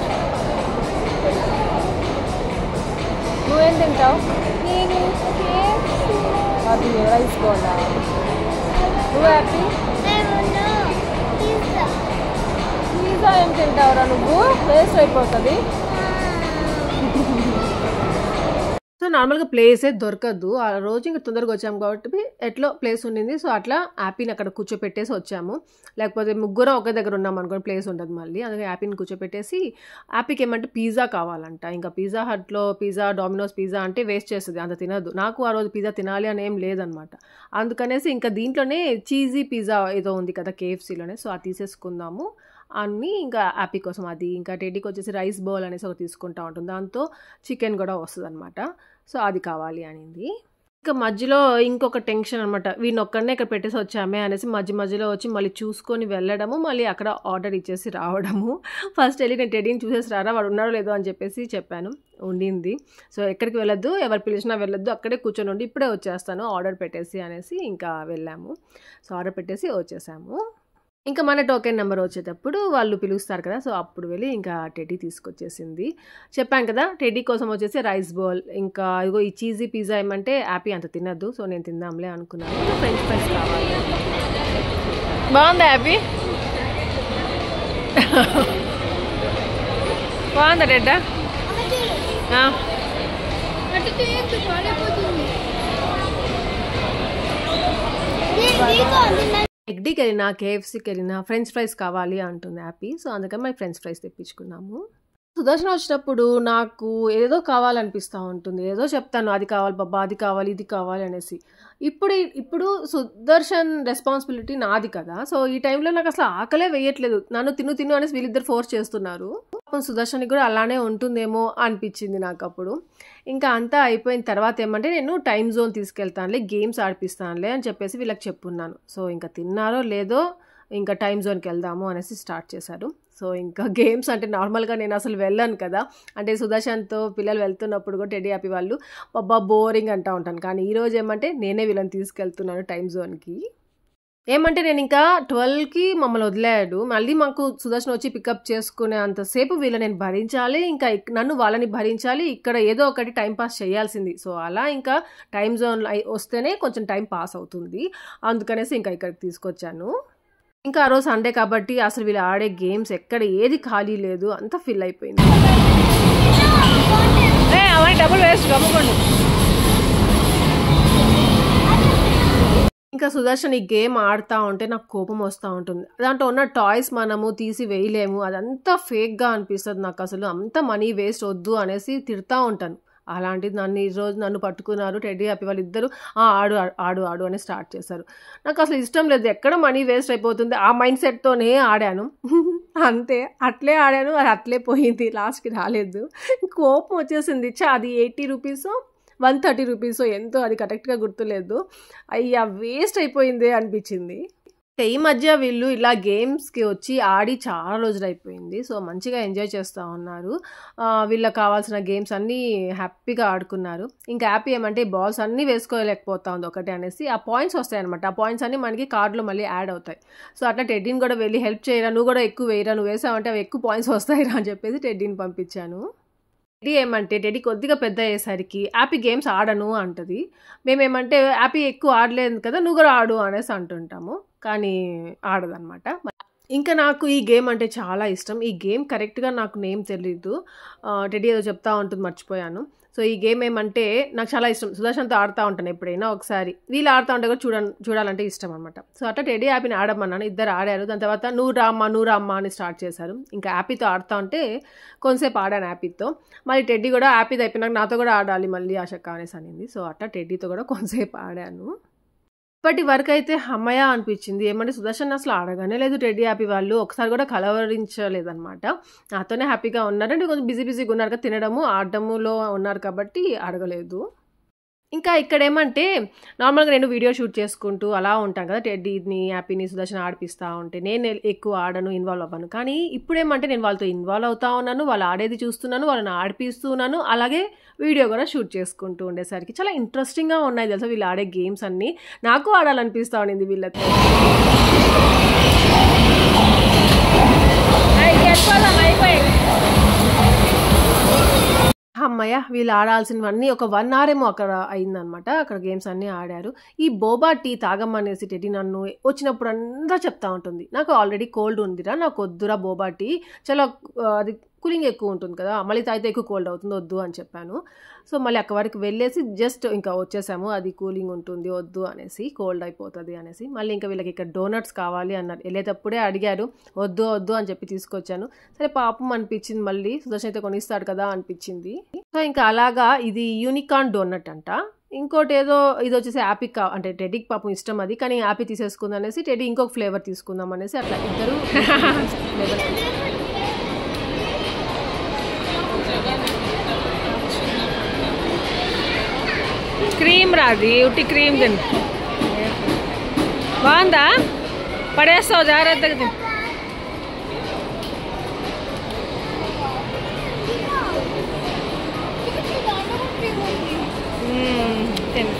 A: నువ్వేం తింటావు
B: నేను KFC
A: అది రైస్ బోండా నువ్వు హ్యాపీ పిజ్జా ఏం తింటావురా నువ్వు వేస్ట్ అయిపోతుంది సో నార్మల్గా ప్లేసే దొరకదు ఆ రోజు ఇంకా తొందరగా వచ్చాము కాబట్టి ఎట్లో ప్లేస్ ఉండింది సో అట్లా యాపీని అక్కడ కూర్చోపెట్టేసి వచ్చాము లేకపోతే ముగ్గురం ఒకే దగ్గర ఉన్నాం అనుకోని ప్లేస్ ఉండదు మళ్ళీ అందుకే యాపీని కూర్చోపెట్టేసి యాపీకి ఏమంటే పిజ్జా కావాలంట ఇంకా పిజ్జా హట్లో పిజ్జా డామినోస్ పిజ్జా అంటే వేస్ట్ చేస్తుంది అంత తినదు నాకు ఆ రోజు పిజ్జా తినాలి అని ఏం లేదనమాట అందుకనేసి ఇంకా దీంట్లోనే చీజీ పిజ్జా ఏదో ఉంది కదా కేఎఫ్సీలోనే సో అది తీసేసుకుందాము అన్నీ ఇంకా యాపీ కోసం అది ఇంకా టెడ్డీకి వచ్చేసి రైస్ బౌల్ అనేసి ఒకటి తీసుకుంటా ఉంటుంది దాంతో చికెన్ కూడా వస్తుంది అనమాట సో అది కావాలి అనింది ఇంకా మధ్యలో ఇంకొక టెన్షన్ అనమాట వీడిని ఒక్కడనే ఇక్కడ పెట్టేసి వచ్చామే అనేసి మధ్య మధ్యలో వచ్చి మళ్ళీ చూసుకొని వెళ్ళడము మళ్ళీ అక్కడ ఆర్డర్ ఇచ్చేసి రావడము ఫస్ట్ వెళ్ళి నేను టెడీని చూసేసి రారా వాడు ఉన్నాడో లేదో అని చెప్పేసి చెప్పాను ఉండింది సో ఎక్కడికి వెళ్ళొద్దు ఎవరు పిలిచినా వెళ్ళొద్దు అక్కడే కూర్చొని ఉండి ఇప్పుడే వచ్చేస్తాను ఆర్డర్ పెట్టేసి అనేసి ఇంకా వెళ్ళాము సో ఆర్డర్ పెట్టేసి వచ్చేసాము ఇంకా మన టోకెన్ నెంబర్ వచ్చేటప్పుడు వాళ్ళు పిలుస్తారు కదా సో అప్పుడు వెళ్ళి ఇంకా టెడ్డీ తీసుకొచ్చేసింది చెప్పాను కదా టెడ్డీ కోసం వచ్చేసి రైస్ బౌల్ ఇంకా ఇగో ఈ చీజీ పిజ్జా ఏమంటే హ్యాపీ అంత తినద్దు సో నేను తిందాంలే అనుకున్నాను ఫ్రెంచ్ ఫ్రైస్ కావాలి బాగుందా హ్యాపీ బాగుందా డెడ్డా
B: అటు చేయొద్దు పాడైపోతుంది
A: ఎగ్డీకి వెళ్ళినా కేఎఫ్సీకి వెళ్ళినా ఫ్రెంచ్ ఫ్రైస్ కావాలి అంటుంది హ్యాపీ సో అందుకని మరి ఫ్రెంచ్ ఫ్రైస్ తెప్పించుకున్నాము సుదర్శన్ వచ్చినప్పుడు నాకు ఏదో కావాలనిపిస్తూ ఉంటుంది ఏదో చెప్తాను అది కావాలి బాబా అది కావాలి ఇది కావాలి అనేసి ఇప్పుడు ఇప్పుడు సుదర్శన్ రెస్పాన్సిబిలిటీ నాది కదా సో ఈ టైంలో నాకు అసలు ఆకలే వేయట్లేదు నన్ను తిను తిను అనేసి వీళ్ళిద్దరు ఫోర్స్ చేస్తున్నారు పాపం సుదర్శన్కి కూడా అలానే ఉంటుందేమో అనిపించింది నాకు అప్పుడు ఇంకా అంతా అయిపోయిన తర్వాత ఏమంటే నేను టైం జోన్ తీసుకెళ్తానులే గేమ్స్ ఆడిపిస్తానులే అని చెప్పేసి వీళ్ళకి చెప్పున్నాను సో ఇంకా తిన్నారో లేదో ఇంకా టైం జోన్కి వెళ్దాము అనేసి స్టార్ట్ చేశారు సో ఇంకా గేమ్స్ అంటే నార్మల్గా నేను అసలు వెళ్ళాను కదా అంటే సుదర్శన్తో పిల్లలు వెళ్తున్నప్పుడు కూడా టెడీ హ్యాపీ వాళ్ళు బాబా బోరింగ్ అంటూ ఉంటాను కానీ ఈరోజు ఏమంటే నేనే వీళ్ళని తీసుకెళ్తున్నాను టైం జోన్కి ఏమంటే నేను ఇంకా ట్వెల్వ్కి మమ్మల్ని వదిలేడు మళ్ళీ మాకు సుదర్శన్ వచ్చి పికప్ చేసుకునే అంతసేపు వీళ్ళని నేను భరించాలి ఇంకా ఇక్- నన్ను వాళ్ళని భరించాలి ఇక్కడ ఏదో ఒకటి టైం పాస్ చేయాల్సింది సో అలా ఇంకా టైం జోన్ వస్తేనే కొంచెం టైం పాస్ అవుతుంది అందుకనేసి ఇంకా ఇక్కడికి తీసుకొచ్చాను ఇంకా ఆ రోజు సండే కాబట్టి అసలు వీళ్ళు ఆడే గేమ్స్ ఎక్కడ ఏది ఖాళీ లేదు అంతా ఫిల్ అయిపోయింది ఏ, అవన్నీ డబ్బులు వేస్ట్ గమ్ముకోండి ఇంకా సుదర్శన్ ఈ గేమ్ ఆడుతూ ఉంటే నాకు కోపం వస్తూ ఉంటుంది దాంట్లో ఉన్న టాయ్స్ మనము తీసి వేయలేము అదంతా ఫేక్గా అనిపిస్తుంది నాకు అసలు అంత మనీ వేస్ట్ వద్దు అనేసి తిడతా ఉంటాను అలాంటిది నన్ను ఈరోజు నన్ను పట్టుకున్నారు టెడ్డీ హ్యాపీ వాళ్ళిద్దరూ "ఆ, ఆడు ఆ- ఆడు ఆడు అని స్టార్ట్ చేశారు నాకు అసలు ఇష్టం లేదు ఎక్కడ మనీ వేస్ట్ అయిపోతుంది ఆ మైండ్ సెట్తోనే ఆడాను అంతే అట్లే ఆడాను అది అట్లే పోయింది లాస్ట్కి రాలేదు కోపం వచ్చేసింది చా అది eighty rupees one thirty rupees ఎంతో అది కరెక్ట్గా గుర్తులేదు అయ్యా వేస్ట్ అయిపోయింది అనిపించింది ఇంకా ఈ మధ్య వీళ్ళు ఇలా గేమ్స్కి వచ్చి ఆడి చాలా రోజులు అయిపోయింది సో మంచిగా ఎంజాయ్ చేస్తూ ఉన్నారు ఆ, వీళ్ళకి కావాల్సిన గేమ్స్ అన్నీ హ్యాపీగా ఆడుకున్నారు ఇంకా హ్యాపీ ఏమంటే బాల్స్ అన్నీ వేసుకోలేకపోతా ఉంది ఒకటి అనేసి ఆ పాయింట్స్ వస్తాయి అనమాట ఆ పాయింట్స్ అన్నీ మనకి కార్డులో మళ్ళీ యాడ్ అవుతాయి సో అట్లా టెడ్డీని కూడా వెళ్ళి హెల్ప్ చేయరా నువ్వు కూడా ఎక్కువ వేయరా నువ్వు వేసావంటే అవి ఎక్కువ పాయింట్స్ వస్తాయిరా అని చెప్పేసి టెడ్డీని పంపించాను టెడీ ఏమంటే టెడీ కొద్దిగా పెద్ద అయ్యేసరికి హ్యాపీ గేమ్స్ ఆడను అంటది మేమేమంటే హ్యాపీ ఎక్కువ ఆడలేదు కదా నువ్వు కూడా ఆడు అనేసి అంటుంటాము కానీ ఆడదనమాట ఇంకా నాకు ఈ గేమ్ అంటే చాలా ఇష్టం ఈ గేమ్ కరెక్ట్గా నాకు నేమ్ తెలీదు ఆ, టెడీ ఏదో చెప్తా ఉంటుంది మర్చిపోయాను సో ఈ గేమ్ ఏమంటే నాకు చాలా ఇష్టం సుదర్శన్తో ఆడుతూ ఉంటాను ఎప్పుడైనా ఒకసారి వీళ్ళు ఆడుతూ ఉంటే కూడా చూడ చూడాలంటే ఇష్టం అనమాట సో అట్లా టెడీ యాపీని ఆడమన్నాను ఇద్దరు ఆడారు దాని తర్వాత నువ్వు రామ్మా నువ్వు రామ్మా అని స్టార్ట్ చేశారు ఇంకా యాపీతో ఆడుతూ ఉంటే కొంతసేపు ఆడాను యాపీతో మళ్ళీ టెడ్డీ కూడా యాపీది అయిపోయినాక నాతో కూడా ఆడాలి మళ్ళీ ఆశక్క అనేసి అనింది సో అట్లా టెడ్డీతో కూడా కొంతసేపు ఆడాను ఇప్పటి వరకు అయితే అమ్మయ్య అనిపించింది ఏమంటే సుదర్శన్ అసలు ఆడగానే లేదు టెడ్డీ హ్యాపీ వాళ్ళు ఒకసారి కూడా కలవరించలేదన్నమాట నాతోనే హ్యాపీగా ఉన్నారు అంటే కొంచెం బిజీ బిజీగా ఉన్నారు కదా తినడము ఆడములో ఉన్నారు కాబట్టి అడగలేదు ఇంకా ఇక్కడ ఏమంటే నార్మల్గా నేను వీడియో షూట్ చేసుకుంటూ అలా ఉంటాను కదా టెడ్డీని హ్యాపీని సుదర్శన్ ఆడిపిస్తూ ఉంటే నేను ఎక్కువ ఆడను ఇన్వాల్వ్ అవ్వను కానీ ఇప్పుడు ఏమంటే నేను వాళ్ళతో ఇన్వాల్వ్ అవుతా ఉన్నాను వాళ్ళు ఆడేది చూస్తున్నాను వాళ్ళని ఆడిపిస్తున్నాను అలాగే వీడియో కూడా షూట్ చేసుకుంటూ ఉండేసరికి చాలా ఇంట్రెస్టింగ్గా ఉన్నాయి తెలుసా వీళ్ళు ఆడే గేమ్స్ అన్నీ నాకు ఆడాలనిపిస్తూ ఉండింది వీళ్ళతో అమ్మయ్య వీళ్ళు ఆడాల్సినవన్నీ ఒక వన్ అవర్ ఏమో అక్కడ అయిందనమాట అక్కడ గేమ్స్ అన్నీ ఆడారు ఈ బోబా టీ తాగమ్మనేసి టెడ్డి నన్ను వచ్చినప్పుడు అంతా చెప్తా ఉంటుంది నాకు ఆల్రెడీ కోల్డ్ ఉందిరా నాకు వద్దురా బోబా టీ చాలా ఆ, అది కూలింగ్ ఎక్కువ ఉంటుంది కదా మళ్ళీ తాగితే ఎక్కువ కోల్డ్ అవుతుంది వద్దు అని చెప్పాను సో మళ్ళీ అక్కడ వరకు వెళ్ళేసి జస్ట్ ఇంకా వచ్చేసాము అది కూలింగ్ ఉంటుంది వద్దు అనేసి కోల్డ్ అయిపోతుంది అనేసి మళ్ళీ ఇంకా వీళ్ళకి ఇక్కడ డోనట్స్ కావాలి అన్నారు వెళ్ళేటప్పుడే అడిగారు వద్దు వద్దు అని చెప్పి తీసుకొచ్చాను సరే పాపం అనిపించింది మళ్ళీ సుదర్శన్ అయితే కొనిస్తాడు కదా అనిపించింది సో ఇంకా అలాగా ఇది యూనికాన్ డోనట్ అంట ఇంకోటి ఏదో ఇది వచ్చేసి యాపీ కా అంటే టెడీకి పాపం ఇష్టం అది కానీ యాపీ తీసేసుకుందాం అనేసి టెడీ ఇంకొక ఫ్లేవర్ తీసుకుందాం అనేసి అట్లా ఇద్దరు ఫ్లేవర్
D: క్రీమ్ రాది ఉట్టి క్రీమ్ తిను బాగుందా పడేస్తావు జాగ్రత్తగా తిను మ్మ్, తిను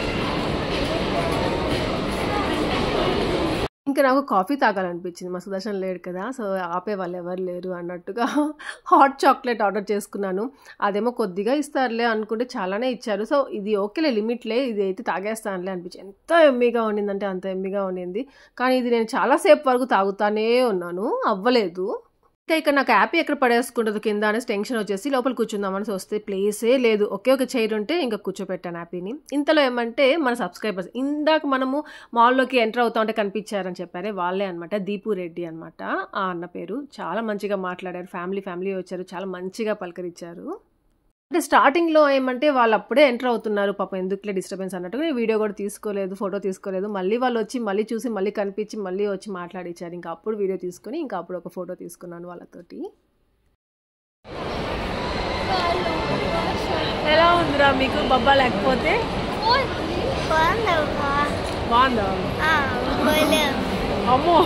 A: ఇంకా నాకు కాఫీ తాగాలనిపించింది మా సుదర్శన్ లేడు కదా సో ఆపే వాళ్ళు ఎవరు లేరు అన్నట్టుగా హాట్ చాక్లెట్ ఆర్డర్ చేసుకున్నాను అదేమో కొద్దిగా ఇస్తారులే అనుకుంటే చాలానే ఇచ్చారు సో ఇది ఓకేలే లిమిట్లే ఇది అయితే తాగేస్తానులే అనిపించింది ఎంత ఎమ్మిగా ఉండిందంటే అంత ఎమ్మిగా ఉండింది కానీ ఇది నేను చాలాసేపు వరకు తాగుతానే ఉన్నాను అవ్వలేదు ఇంకా ఇక్కడ నాకు హ్యాపీ ఎక్కడ పడేసుకుంటుంది కింద అనేసి టెన్షన్ వచ్చేసి లోపల కూర్చుందామని వస్తే ప్లేసే లేదు ఒకే ఒక చైర్ ఉంటే ఇంకా కూర్చోపెట్టాను హ్యాపీని ఇంతలో ఏమంటే మన సబ్స్క్రైబర్స్ ఇందాక మనము మాల్లోకి ఎంటర్ అవుతా ఉంటే కనిపించారని చెప్పారే వాళ్ళే అనమాట దీపు రెడ్డి అనమాట ఆ అన్న పేరు చాలా మంచిగా మాట్లాడారు ఫ్యామిలీ ఫ్యామిలీ వచ్చారు చాలా మంచిగా పలకరించారు అంటే స్టార్టింగ్లో ఏమంటే వాళ్ళు అప్పుడే ఎంటర్ అవుతున్నారు పాపం ఎందుకులే డిస్టర్బెన్స్ అన్నట్టుగా నేను వీడియో కూడా తీసుకోలేదు ఫోటో తీసుకోలేదు మళ్ళీ వాళ్ళు వచ్చి మళ్ళీ చూసి మళ్ళీ కనిపించి మళ్ళీ వచ్చి మాట్లాడించారు ఇంకా అప్పుడు వీడియో తీసుకొని ఇంకా అప్పుడు ఒక ఫోటో తీసుకున్నాను వాళ్ళతోటి
D: ఎలా ఉందిరా మీకు బబ్బా లేకపోతే బాగుందా అమ్మో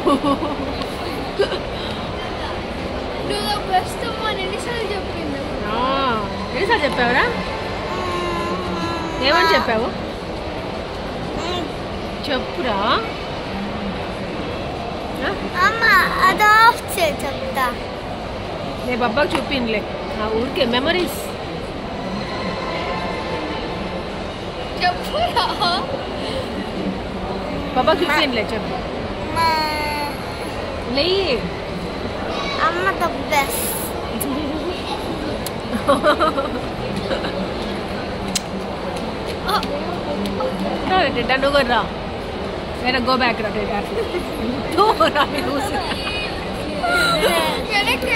B: నువ్వు ప్రస్తుతం మన ఎన్నిసార్లు చెప్పింది
D: ఆ, ఎన్నిసార్లు చెప్పావురా ఏమని చెప్పావు చెప్పురా ఆ?
B: అమ్మ అది ఆఫ్ చే చెప్తా
D: నేను బబ్బాకి చూపించలే ఆ ఊరికే మెమరీస్
B: చెప్పురా
D: బబ్బాకి చూపించలే చెప్పు లేయి
B: అమ్మ ద బెస్ట్
D: రా టెడ్డా నువ్వు కూడా రా వేరే గో బ్యాక్ రా టెడ్డా నువ్వు రా మీరు
B: వెనక్కి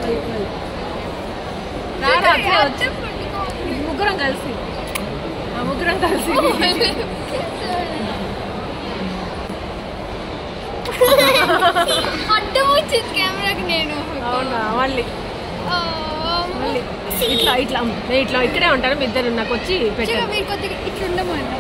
D: రా రా అట్లే వచ్చి ముగ్గురం కలిసి ఆ ముగ్గురం కలిసి
B: అడ్డం వచ్చింది కెమెరాకి నేను
D: అవునా మళ్ళీ
B: ఆ,
D: మళ్ళీ ఇట్లా ఇట్లా నేను ఇట్లా ఇక్కడే ఉంటాను మీ ఇద్దరు నాకు వచ్చి
B: చిన్న
D: పెట్టాను
B: మీరు కొద్దిగా ఇట్లా ఉండమని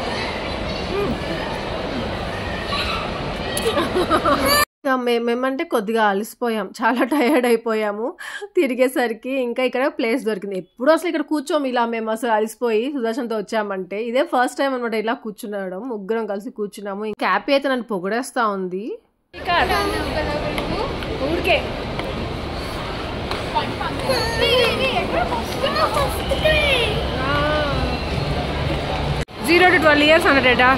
A: ఇంకా మే- మేమంటే కొద్దిగా అలసిపోయాం చాలా టయర్డ్ అయిపోయాము తిరిగేసరికి ఇంకా ఇక్కడ ప్లేస్ దొరికింది ఎప్పుడు అసలు ఇక్కడ కూర్చోము ఇలా మేము అసలు అలసిపోయి సుదర్శన్తో వచ్చామంటే ఇదే ఫస్ట్ టైం అనమాట ఇలా కూర్చునడం ముగ్గురం కలిసి కూర్చున్నాము ఇంకా హ్యాపీ అయితే నన్ను పొగడేస్తా ఉంది
D: ఊరికే
B: ఎక్కడ
D: జీరో టు ట్వెల్వ్ ఇయర్స్ అన్నడేటా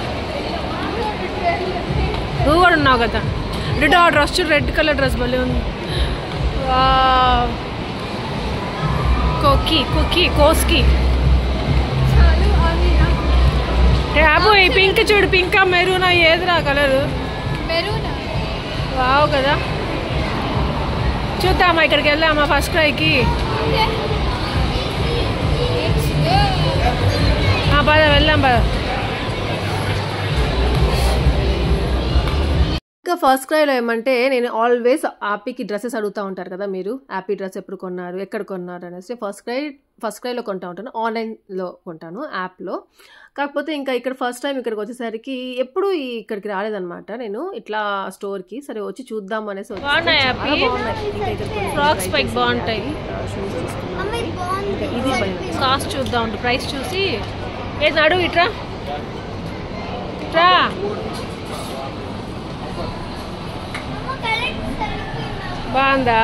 D: నువ్వు కూడా ఉన్నావు కదా రెడ్ ఆ డ్రెస్ చూడు రెడ్ కలర్ డ్రెస్ భలే ఉంది వావ్. కోకి కుకి కోస్కి
B: చాలు అవి
D: ట్యాబు ఈ పింక్ చూడు పింకా మెరూనా ఏదిరా కలరు
B: మెరూనా
D: వావ్ కదా చూద్దామా ఇక్కడికి వెళ్దామా ఫస్ట్ క్రైకి పద వెళ్దాం పద
A: ఇంకా ఫస్ట్ క్రైలో ఏమంటే నేను ఆల్వేస్ యాపీకి డ్రెస్సెస్ అడుగుతూ ఉంటారు కదా మీరు యాపీ డ్రెస్ ఎప్పుడు కొన్నారు ఎక్కడ కొన్నారు అనేసి ఫస్ట్ క్రై ఫస్ట్ క్రైలో కొంటా ఉంటాను ఆన్లైన్లో కొంటాను యాప్లో కాకపోతే ఇంకా ఇక్కడ ఫస్ట్ టైం ఇక్కడికి వచ్చేసరికి ఎప్పుడు ఈ ఇక్కడికి రాలేదన్నమాట నేను ఇట్లా స్టోర్కి సరే వచ్చి చూద్దాం అనేసి వచ్చేసరికి
D: బాగున్నాయి
A: చాలా
D: యాపీ?
A: బాగున్నాయి. ఇంకా ఇక్కడ కొన్ని
D: Frocks
A: try
D: పైకి
A: చేసి
D: బాగుంటాయి.
A: ఆ, shoes తీసుకున్నాను.
B: అమ్మాయి బాగుంది
A: ఇంకా ఇది పైన
D: కాస్ట్ చూద్దాం ఉండు ప్రైస్ చూసి ఏది నడు ఇట్రా ఇట్రా బాగుందా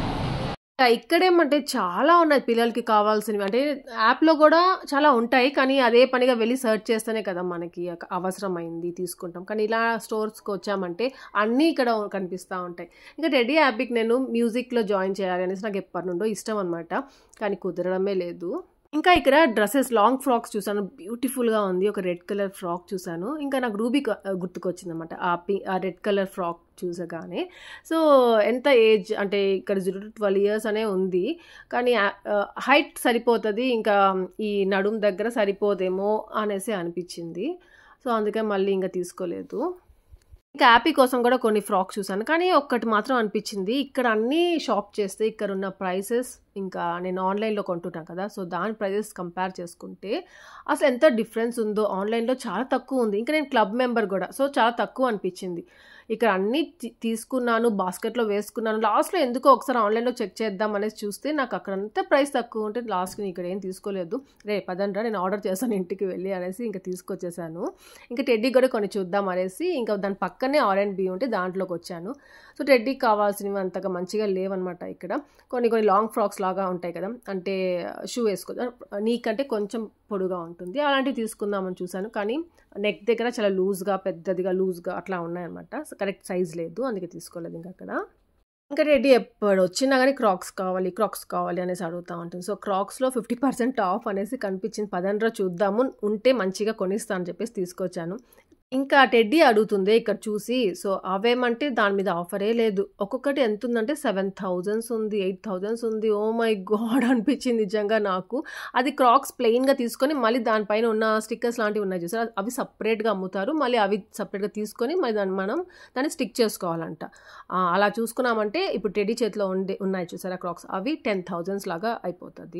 A: ఇంకా ఇక్కడేమంటే చాలా ఉన్నాయి పిల్లలకి కావాల్సినవి అంటే యాప్లో కూడా చాలా ఉంటాయి కానీ అదే పనిగా వెళ్ళి సెర్చ్ చేస్తేనే కదా మనకి అక- అవసరమైంది తీసుకుంటాం కానీ ఇలా స్టోర్స్కి వచ్చామంటే అన్నీ ఇక్కడ కనిపిస్తూ ఉంటాయి ఇంకా రెడీ యాప్కి నేను మ్యూజిక్లో జాయిన్ చేయాలి అనేసి నాకు ఎప్పటి నుండో ఇష్టం అనమాట కానీ కుదరడమే లేదు ఇంకా ఇక్కడ డ్రెస్సెస్ లాంగ్ ఫ్రాక్స్ చూసాను బ్యూటిఫుల్గా ఉంది ఒక రెడ్ కలర్ ఫ్రాక్ చూసాను ఇంకా నాకు రూబీ గుర్తుకొచ్చింది అనమాట ఆ పి ఆ రెడ్ కలర్ ఫ్రాక్ చూసగానే సో ఎంత ఏజ్ అంటే ఇక్కడ జీరో టు ట్వెల్వ్ ఇయర్స్ అనే ఉంది కానీ హైట్ సరిపోతుంది ఇంకా ఈ నడుం దగ్గర సరిపోదేమో అనేసి అనిపించింది సో అందుకే మళ్ళీ ఇంకా తీసుకోలేదు ఇంకా యాపీ కోసం కూడా కొన్ని ఫ్రాక్స్ చూసాను కానీ ఒక్కటి మాత్రం అనిపించింది ఇక్కడ అన్ని షాప్ చేస్తే ఇక్కడ ఉన్న ప్రైసెస్ ఇంకా నేను ఆన్లైన్లో కొంటుంటాను కదా సో దాని ప్రైసెస్ కంపేర్ చేసుకుంటే అసలు ఎంత డిఫరెన్స్ ఉందో ఆన్లైన్లో చాలా తక్కువ ఉంది ఇంకా నేను క్లబ్ మెంబర్ కూడా సో చాలా తక్కువ అనిపించింది ఇక్కడ అన్నీ తీ- తీసుకున్నాను బాస్కెట్లో వేసుకున్నాను లాస్ట్లో ఎందుకో ఒకసారి ఆన్లైన్లో చెక్ చేద్దాం అనేసి చూస్తే నాకు అక్కడ అంతా ప్రైస్ తక్కువ ఉంటే లాస్ట్కి నేను ఇక్కడ ఏం తీసుకోలేదు రే పదండ్రా నేను ఆర్డర్ చేశాను ఇంటికి వెళ్ళి అనేసి ఇంకా తీసుకొచ్చేసాను ఇంకా టెడ్డీ కూడా కొన్ని చూద్దాం అనేసి ఇంకా దాని పక్కనే ఆర్ అండ్ బి ఉంటే దాంట్లోకి వచ్చాను సో టెడ్డీకి కావాల్సినవి అంతగా మంచిగా లేవన్నమాట ఇక్కడ కొన్ని కొన్ని లాంగ్ ఫ్రాక్స్ లాగా ఉంటాయి కదా అంటే షూ వేసుకో నీకంటే కొంచెం పొడుగా ఉంటుంది అలాంటివి తీసుకుందామని చూశాను కానీ నెక్ దగ్గర చాలా లూజ్గా పెద్దదిగా లూజ్గా అట్లా ఉన్నాయన్నమాట కరెక్ట్ సైజ్ లేదు అందుకే తీసుకోలేదు ఇంకా అక్కడ ఇంకా రెడీ ఎప్పుడు వచ్చినా కానీ క్రాక్స్ కావాలి క్రాక్స్ కావాలి అనేసి అడుగుతూ ఉంటుంది సో క్రాక్స్లో ఫిఫ్టీ పర్సెంట్ ఆఫ్ అనేసి కనిపించింది పదండ్రా చూద్దాము ఉంటే మంచిగా కొనిస్తా అని చెప్పేసి తీసుకొచ్చాను ఇంకా టెడ్డీ అడుగుతుంది ఇక్కడ చూసి సో అవేమంటే దాని మీద ఆఫరే లేదు ఒక్కొక్కటి ఎంత ఉందంటే సెవెన్ థౌజండ్స్ ఉంది ఎయిట్ థౌజండ్స్ ఉంది ఓ మై గాడ్ అనిపించింది నిజంగా నాకు అది క్రాక్స్ ప్లెయిన్గా తీసుకొని మళ్ళీ దానిపైన ఉన్న స్టిక్కర్స్ లాంటివి ఉన్నాయి చూసారు అవి సపరేట్గా అమ్ముతారు మళ్ళీ అవి సపరేట్గా తీసుకొని మళ్ళీ దాన్ని మనం దాన్ని స్టిక్ చేసుకోవాలంట ఆ, అలా చూసుకున్నామంటే ఇప్పుడు టెడ్డీ చేతిలో ఉండే ఉన్నాయి చూసారా క్రాక్స్ అవి టెన్ థౌజండ్స్ లాగా అయిపోతుంది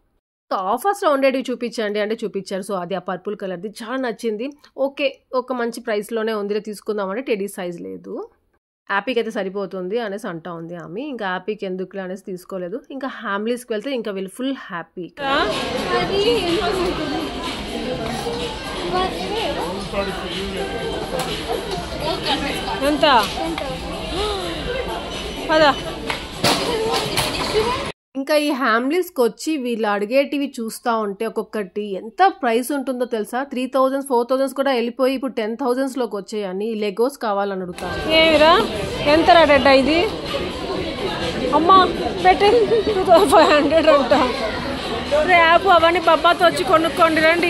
A: సో ఆఫర్స్లో ఉండేటివి చూపించండి అంటే చూపించారు సో అది ఆ పర్పుల్ కలర్ది చాలా నచ్చింది ఓకే ఒక మంచి ప్రైస్లోనే ఉంది తీసుకుందామంటే టెడీ సైజ్ లేదు యాపీకి అయితే సరిపోతుంది అనేసి అంటా ఉంది ఆమె ఇంకా యాపీకి ఎందుకులే అనేసి తీసుకోలేదు ఇంకా హ్యామ్లీస్కి వెళ్తే ఇంకా వీళ్ళు ఫుల్ హ్యాపీ
B: అది
D: ఎంత పదా
A: ఇంకా ఈ హ్యామ్లీస్కి వచ్చి వీళ్ళు అడిగేటివి చూస్తూ ఉంటే ఒక్కొక్కటి ఎంత ప్రైస్ ఉంటుందో తెలుసా త్రీ థౌజండ్స్ ఫోర్ థౌజండ్స్ కూడా వెళ్ళిపోయి ఇప్పుడు టెన్ థౌజండ్స్లోకి వచ్చాయని ఈ లెగోస్ కావాలని అడుగుతాను
D: ఏమిరా ఎంత రేట ఇది అమ్మా పెట్టి టూ థౌసండ్ ఫైవ్ హండ్రెడ్ అంట రేపు అవన్నీ బొబ్బాతో వచ్చి కొనుక్కోండి రండి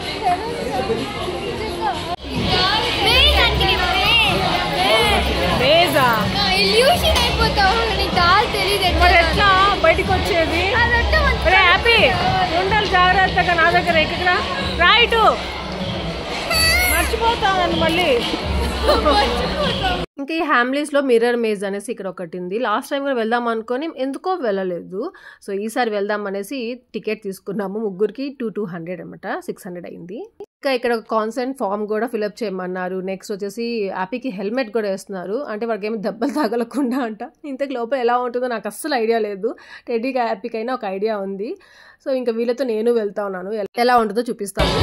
D: లేజా
B: ఇల్యూషన్ అయిపోతావు నీకు దాల్ తెలియదు
D: మరి ఎట్లా బయటికి వచ్చేది రే హ్యాపీ ఉండాలి జాగ్రత్తగా నా దగ్గర ఎక్కడ రైట్ మర్చిపోతాను మళ్ళీ
A: ఇంకా ఈ హ్యామ్లీస్లో మిర్రర్ మేజ్ అనేసి ఇక్కడ ఒకటి ఉంది లాస్ట్ టైం కూడా వెళ్దాం అనుకొని ఎందుకో వెళ్ళలేదు సో ఈసారి వెళ్దాం అనేసి టికెట్ తీసుకున్నాము ముగ్గురికి టూ టూ హండ్రెడ్ అనమాట సిక్స్ హండ్రెడ్ అయింది ఇంకా ఇక్కడ ఒక కాన్సెంట్ ఫామ్ కూడా ఫిలప్ చేయమన్నారు నెక్స్ట్ వచ్చేసి యాపీకి హెల్మెట్ కూడా వేస్తున్నారు అంటే వాడికి ఏమి దెబ్బలు తగలకుండా అంట ఇంతకు లోపల ఎలా ఉంటుందో నాకు అస్సలు ఐడియా లేదు టెడ్డీకి యాపీకి అయినా ఒక ఐడియా ఉంది సో ఇంకా వీళ్ళతో నేను వెళ్తా ఉన్నాను ఎ- ఎలా ఉంటుందో చూపిస్తాను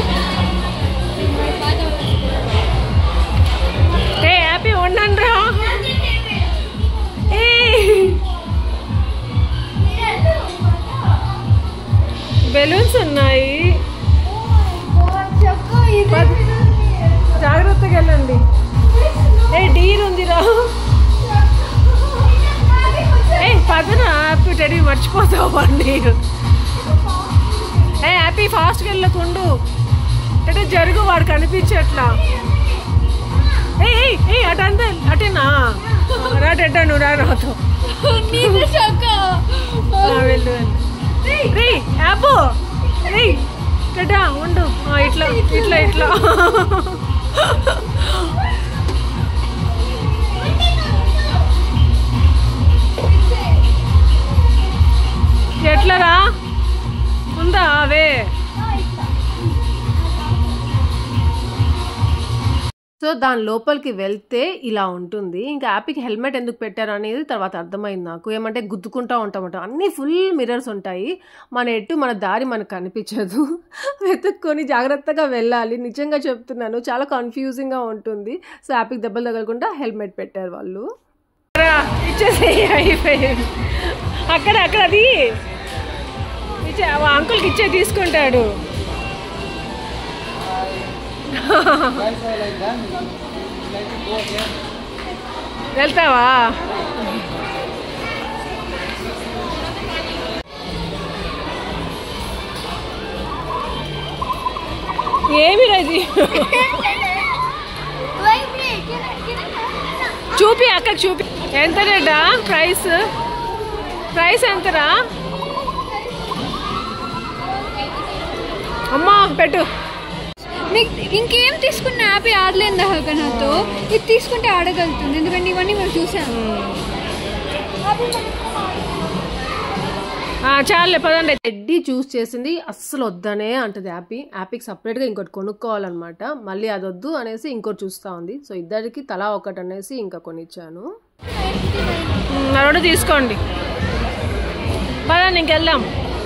D: రే హ్యాపీ ఉండండి రా బెలూన్స్ ఉన్నాయి
B: చెప్పు
D: జాగ్రత్తగా వెళ్ళండి ఏ డీర్ ఉందిరా ఏ పదన హ్యాపీ టెడీ మర్చిపోతావు అండి ఏ హ్యాపీ ఫాస్ట్గా వెళ్ళకుండు అంటే జరుగు వాడు కనిపించట్లా ఏ ఏ అటు అంతే అటేనా రా టెడ్డ నువ్వు రా నాతో
B: నీకు షాక్
D: ఆ, వెళ్ళు వెళ్ళు రే యాపు రే టెడ్డా ఉండు ఆ, ఇట్లా ఇట్లా ఇట్లా ఎట్లరా ఉందా అవే సో దాని లోపలికి వెళ్తే ఇలా ఉంటుంది ఇంకా యాపీకి హెల్మెట్ ఎందుకు పెట్టారు అనేది తర్వాత అర్థమైంది నాకు ఏమంటే గుద్దుకుంటా ఉంటామట అన్నీ ఫుల్ మిర్రర్స్ ఉంటాయి మన ఎటు మన దారి మనకు కనిపించదు వెతుక్కొని జాగ్రత్తగా వెళ్ళాలి నిజంగా చెప్తున్నాను చాలా కన్ఫ్యూజింగ్గా ఉంటుంది సో యాపీకి దెబ్బలు తగలకుండా హెల్మెట్ పెట్టారు వాళ్ళు ఇచ్చేసేయి అయిపోయింది అక్కడ అక్కడ అది ఇచ్చే ఆ అంకుల్కి ఇచ్చే తీసుకుంటాడు వెళ్తావా ఏమి ఇది చూపి అక్కకి చూపి ఎంత రేటా ప్రైస్ ప్రైస్ ఎంతరా అమ్మా పెట్టు
B: నీకు ఇంకేం తీసుకున్న హ్యాపీ ఆడలేదు దాకా నాతో ఇది తీసుకుంటే ఆడగలుగుతుంది ఎందుకంటే ఇవన్నీ మేము చూసాము
D: ఆ, చాలులే పదండి ఎడ్డీ చూస్ చేసింది అస్సలు వద్దనే అంటది యాపీ యాపీకి సపరేట్గా ఇంకోటి కొనుక్కోవాలన్నమాట మళ్ళీ అది వద్దు అనేసి ఇంకోటి చూస్తూ ఉంది సో ఇద్దరికి తలా ఒకటి అనేసి ఇంకా కొనిచ్చాను మ్, ఆ రెండు తీసుకోండి పదండి ఇంకెళ్దాం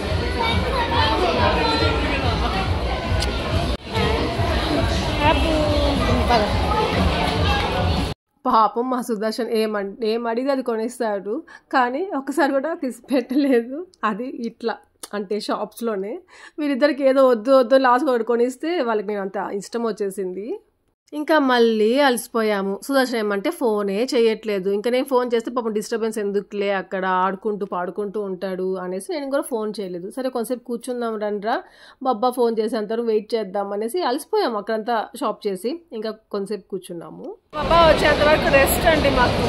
D: పాపం మా సుదర్శన్ ఏమం ఏం అడిగి అది కొనిస్తాడు కానీ ఒకసారి కూడా కిస్ పెట్టలేదు అది ఇట్లా అంటే షాప్స్లోనే వీరిద్దరికి ఏదో వద్దు వద్దు లాస్ట్ ఒకటి కొనిస్తే వాళ్ళకి నేను అంత ఇష్టం వచ్చేసింది ఇంకా మళ్ళీ అలసిపోయాము సుదర్శన్ ఏమంటే ఫోనే చేయట్లేదు ఇంకా నేను ఫోన్ చేస్తే పాపం డిస్టర్బెన్స్ ఎందుకులే అక్కడ ఆడుకుంటూ పాడుకుంటూ ఉంటాడు అనేసి నేను కూడా ఫోన్ చేయలేదు సరే కొంతసేపు కూర్చుందాం రండ్రా బబ్బా ఫోన్ చేసేంతవరకు వెయిట్ చేద్దాం అనేసి అలసిపోయాము అక్కడంతా షాప్ చేసి ఇంకా కొంతసేపు కూర్చున్నాము బాబా వచ్చేంత వరకు రెస్ట్ అండి మాకు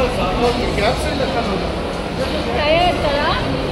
D: టైర్డ్ కదా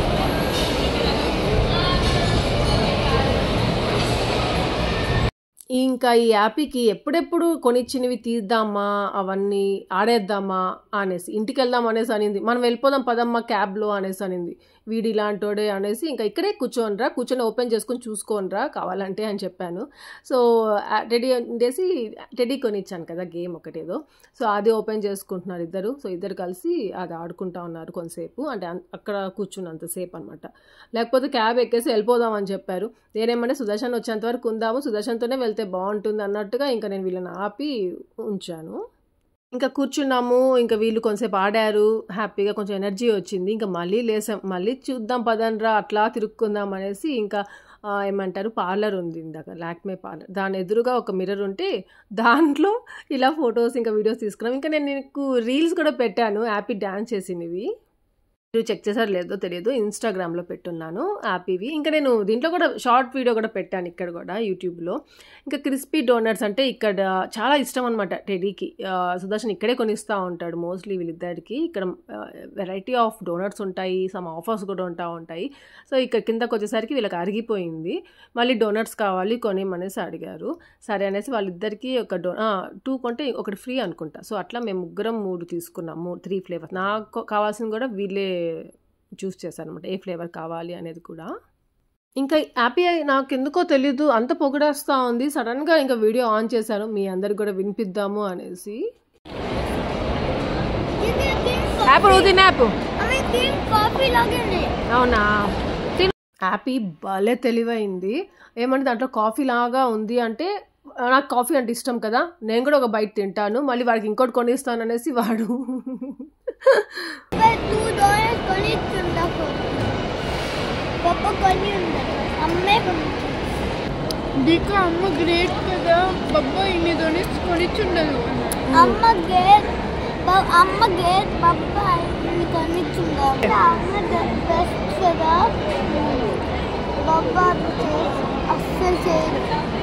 D: ఇంకా ఈ యాపీకి ఎప్పుడెప్పుడు కొనిచ్చినవి తీద్దామా అవన్నీ ఆడేద్దామా అనేసి ఇంటికి వెళ్దాం అనేసి అనింది మనం వెళ్ళిపోదాం పదమ్మా క్యాబ్లో అనేసి అనింది వీడి ఇలాంటోడే అనేసి ఇంకా ఇక్కడే కూర్చోనరా కూర్చొని ఓపెన్ చేసుకొని చూసుకోనరా కావాలంటే అని చెప్పాను సో టెడీ ఉండేసి టెడీ కొనిచ్చాను కదా గేమ్ ఒకటేదో సో అది ఓపెన్ చేసుకుంటున్నారు ఇద్దరు సో ఇద్దరు కలిసి అది ఆడుకుంటా ఉన్నారు కొంతసేపు అంటే అన్- అక్కడ కూర్చున్నంతసేపు అనమాట లేకపోతే క్యాబ్ ఎక్కేసి వెళ్ళిపోదాం అని చెప్పారు నేనేమంటే సుదర్శన్ వచ్చేంత వరకు ఉందాము సుదర్శన్తోనే వెళ్తే బాగుంటుంది అన్నట్టుగా ఇంకా నేను వీళ్ళని ఆపి ఉంచాను ఇంకా కూర్చున్నాము ఇంకా వీళ్ళు కొంచెంసేపు ఆడారు హ్యాపీగా కొంచెం ఎనర్జీ వచ్చింది ఇంకా మళ్ళీ లేసాం మళ్ళీ చూద్దాం పదండ్రా అట్లా తిరుక్కుందాం అనేసి ఇంకా ఆ, ఏమంటారు పార్లర్ ఉంది ఇందాక లాక్మే పార్లర్ దాని ఎదురుగా ఒక మిర్రర్ ఉంటే దాంట్లో ఇలా ఫొటోస్ ఇంకా వీడియోస్ తీసుకున్నాం ఇంకా నేను నీకు రీల్స్ కూడా పెట్టాను హ్యాపీ డ్యాన్స్ చేసినవి మీరు చెక్ చేసారు లేదో తెలియదు ఇన్స్టాగ్రామ్లో పెట్టున్నాను యాపీవి ఇంకా నేను దీంట్లో కూడా షార్ట్ వీడియో కూడా పెట్టాను ఇక్కడ కూడా యూట్యూబ్లో ఇంకా క్రిస్పీ డోనట్స్ అంటే ఇక్కడ చాలా ఇష్టం అనమాట టెడీకి ఆ, సుదర్శన్ ఇక్కడే కొనిస్తూ ఉంటాడు మోస్ట్లీ వీళ్ళిద్దరికి ఇక్కడ వెరైటీ ఆఫ్ డోనట్స్ ఉంటాయి సమ్ ఆఫర్స్ కూడా ఉంటా ఉంటాయి సో ఇక్కడ కిందకు వచ్చేసరికి వీళ్ళకి అరిగిపోయింది మళ్ళీ డోనట్స్ కావాలి కొనిమనేసి అడిగారు సరే అనేసి వాళ్ళిద్దరికి ఒక డో టూ కొంటే ఒకటి ఫ్రీ అనుకుంటా సో అట్లా మేము ముగ్గురం మూడు తీసుకున్నాము త్రీ ఫ్లేవర్స్ నాకు కావాల్సింది కూడా వీళ్ళే చూస్ చేశారు అనమాట ఏ ఫ్లేవర్ కావాలి అనేది కూడా ఇంకా హ్యాపీ నాకు ఎందుకో తెలీదు అంత పొగడేస్తూ ఉంది సడన్గా ఇంకా వీడియో ఆన్ చేశాను మీ అందరికి కూడా వినిపిద్దాము అనేసి యాప్ నువ్వు తినే యాప్
B: కాఫీ లాగండి
D: అవునా తిను. హ్యాపీ భలే తెలివైంది ఏమంటే దాంట్లో కాఫీ లాగా ఉంది అంటే ఆ, నాకు కాఫీ అంటే ఇష్టం కదా నేను కూడా ఒక బయట తింటాను మళ్ళీ వాడికి ఇంకోటి కొనిస్తాను అనేసి వాడు
B: టూ డాలర్స్ కొని ఇచ్చుంటాకు గొప్ప కొని ఉంది అమ్మే కొని దీకా అమ్మ గ్రేట్ కదా బాబా ఇన్ని డొనేట్స్ కొనిచ్చుండదు
E: అమ్మ గేట్ బ- అమ్మ గేట్ బాబాయ్ మీకు అన్నిచ్చిందా అమ్మ బెస్ట్ కదా బాబా అది చేసి అస్సలు చేయదు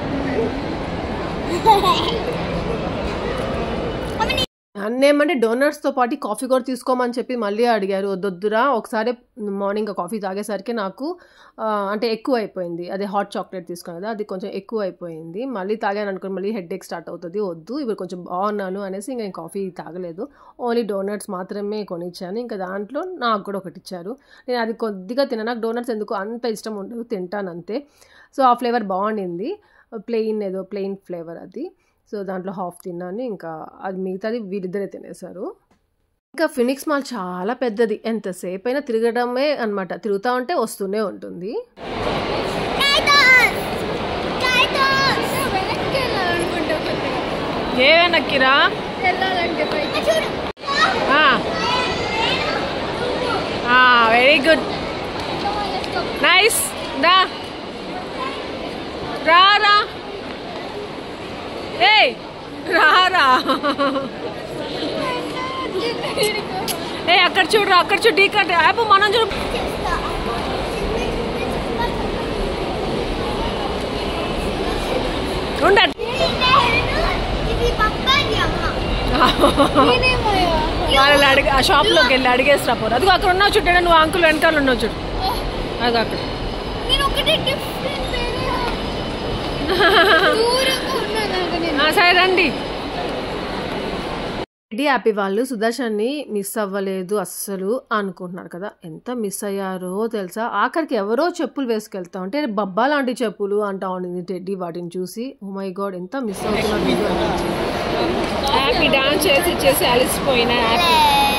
D: అన్నేమంటే డోనర్స్తో పాటు కాఫీ కూడా తీసుకోమని చెప్పి మళ్ళీ అడిగారు వద్దొద్దురా ఒకసారి మార్నింగ్ కాఫీ తాగేసరికి నాకు ఆ, అంటే ఎక్కువ అయిపోయింది అదే హాట్ చాక్లెట్ తీసుకున్నాను కదా అది కొంచెం ఎక్కువ అయిపోయింది మళ్ళీ తాగాను అనుకుని మళ్ళీ హెడ్ ఏక్ స్టార్ట్ అవుతుంది వద్దు ఇప్పుడు కొంచెం బాగున్నాను అనేసి ఇంకా నేను కాఫీ తాగలేదు ఓన్లీ డోనట్స్ మాత్రమే కొనిచ్చాను ఇంకా దాంట్లో నాకు కూడా ఒకటి ఇచ్చారు నేను అది కొద్దిగా తిన నాకు డోనట్స్ ఎందుకు అంత ఇష్టం ఉండదు తింటాను అంతే సో ఆ ఫ్లేవర్ బాగుండింది ప్లెయిన్ ఏదో ప్లెయిన్ ఫ్లేవర్ అది సో దాంట్లో హాఫ్ తిన్నాను ఇంకా అది మిగతాది వీళ్ళిద్దరే తినేశారు ఇంకా ఫినిక్స్ మాల్ చాలా పెద్దది ఎంతసేపు అయినా తిరగడమే అనమాట తిరుగుతూ ఉంటే వస్తూనే ఉంటుంది
B: వెనక్కి వెళ్ళాలనుకుంటా కొద్దిగా.
D: ఏవెనక్కిరా
B: వెళ్ళాలంటే పైకి
D: వెరీ గుడ్ నైస్ దా రా రా ఏయ్ రా రా ఏ అక్కడ చూడు అక్కడ చూడు డీ కట్ యాప్ మనం చూడు ఉండ
E: ఇది పప్పాది అమ్మ
B: నేనేమయ్యా
D: వాళ్ళు అడిగి ఆ షాప్లోకి వెళ్ళి అడిగేసి పోరు అదిగో అక్కడ ఉన్నావు చూడండి నువ్వు అంకుల్ వెనకాల ఉన్నావు చూడు అది అక్కడ
B: నేను ఒకటి డిఫరెంట్ దూరంగా ఉన్నాను నేను
D: ఆ, సరే రండి రెడీ హ్యాపీ వాళ్ళు సుదర్శన్ని మిస్ అవ్వలేదు అస్సలు అనుకుంటున్నారు కదా ఎంత మిస్ అయ్యారో తెలుసా ఆఖరికి ఎవరో చెప్పులు వేసుకెళ్తా ఉంటే బబ్బా లాంటి చెప్పులు అంటా ఉండింది టెడ్డీ వాటిని చూసి ఓ మై గాడ్ ఎంత మిస్ అవుతున్నారు హ్యాపీ డాన్స్ చేసి చేసి అలసిపోయిన హ్యాపీ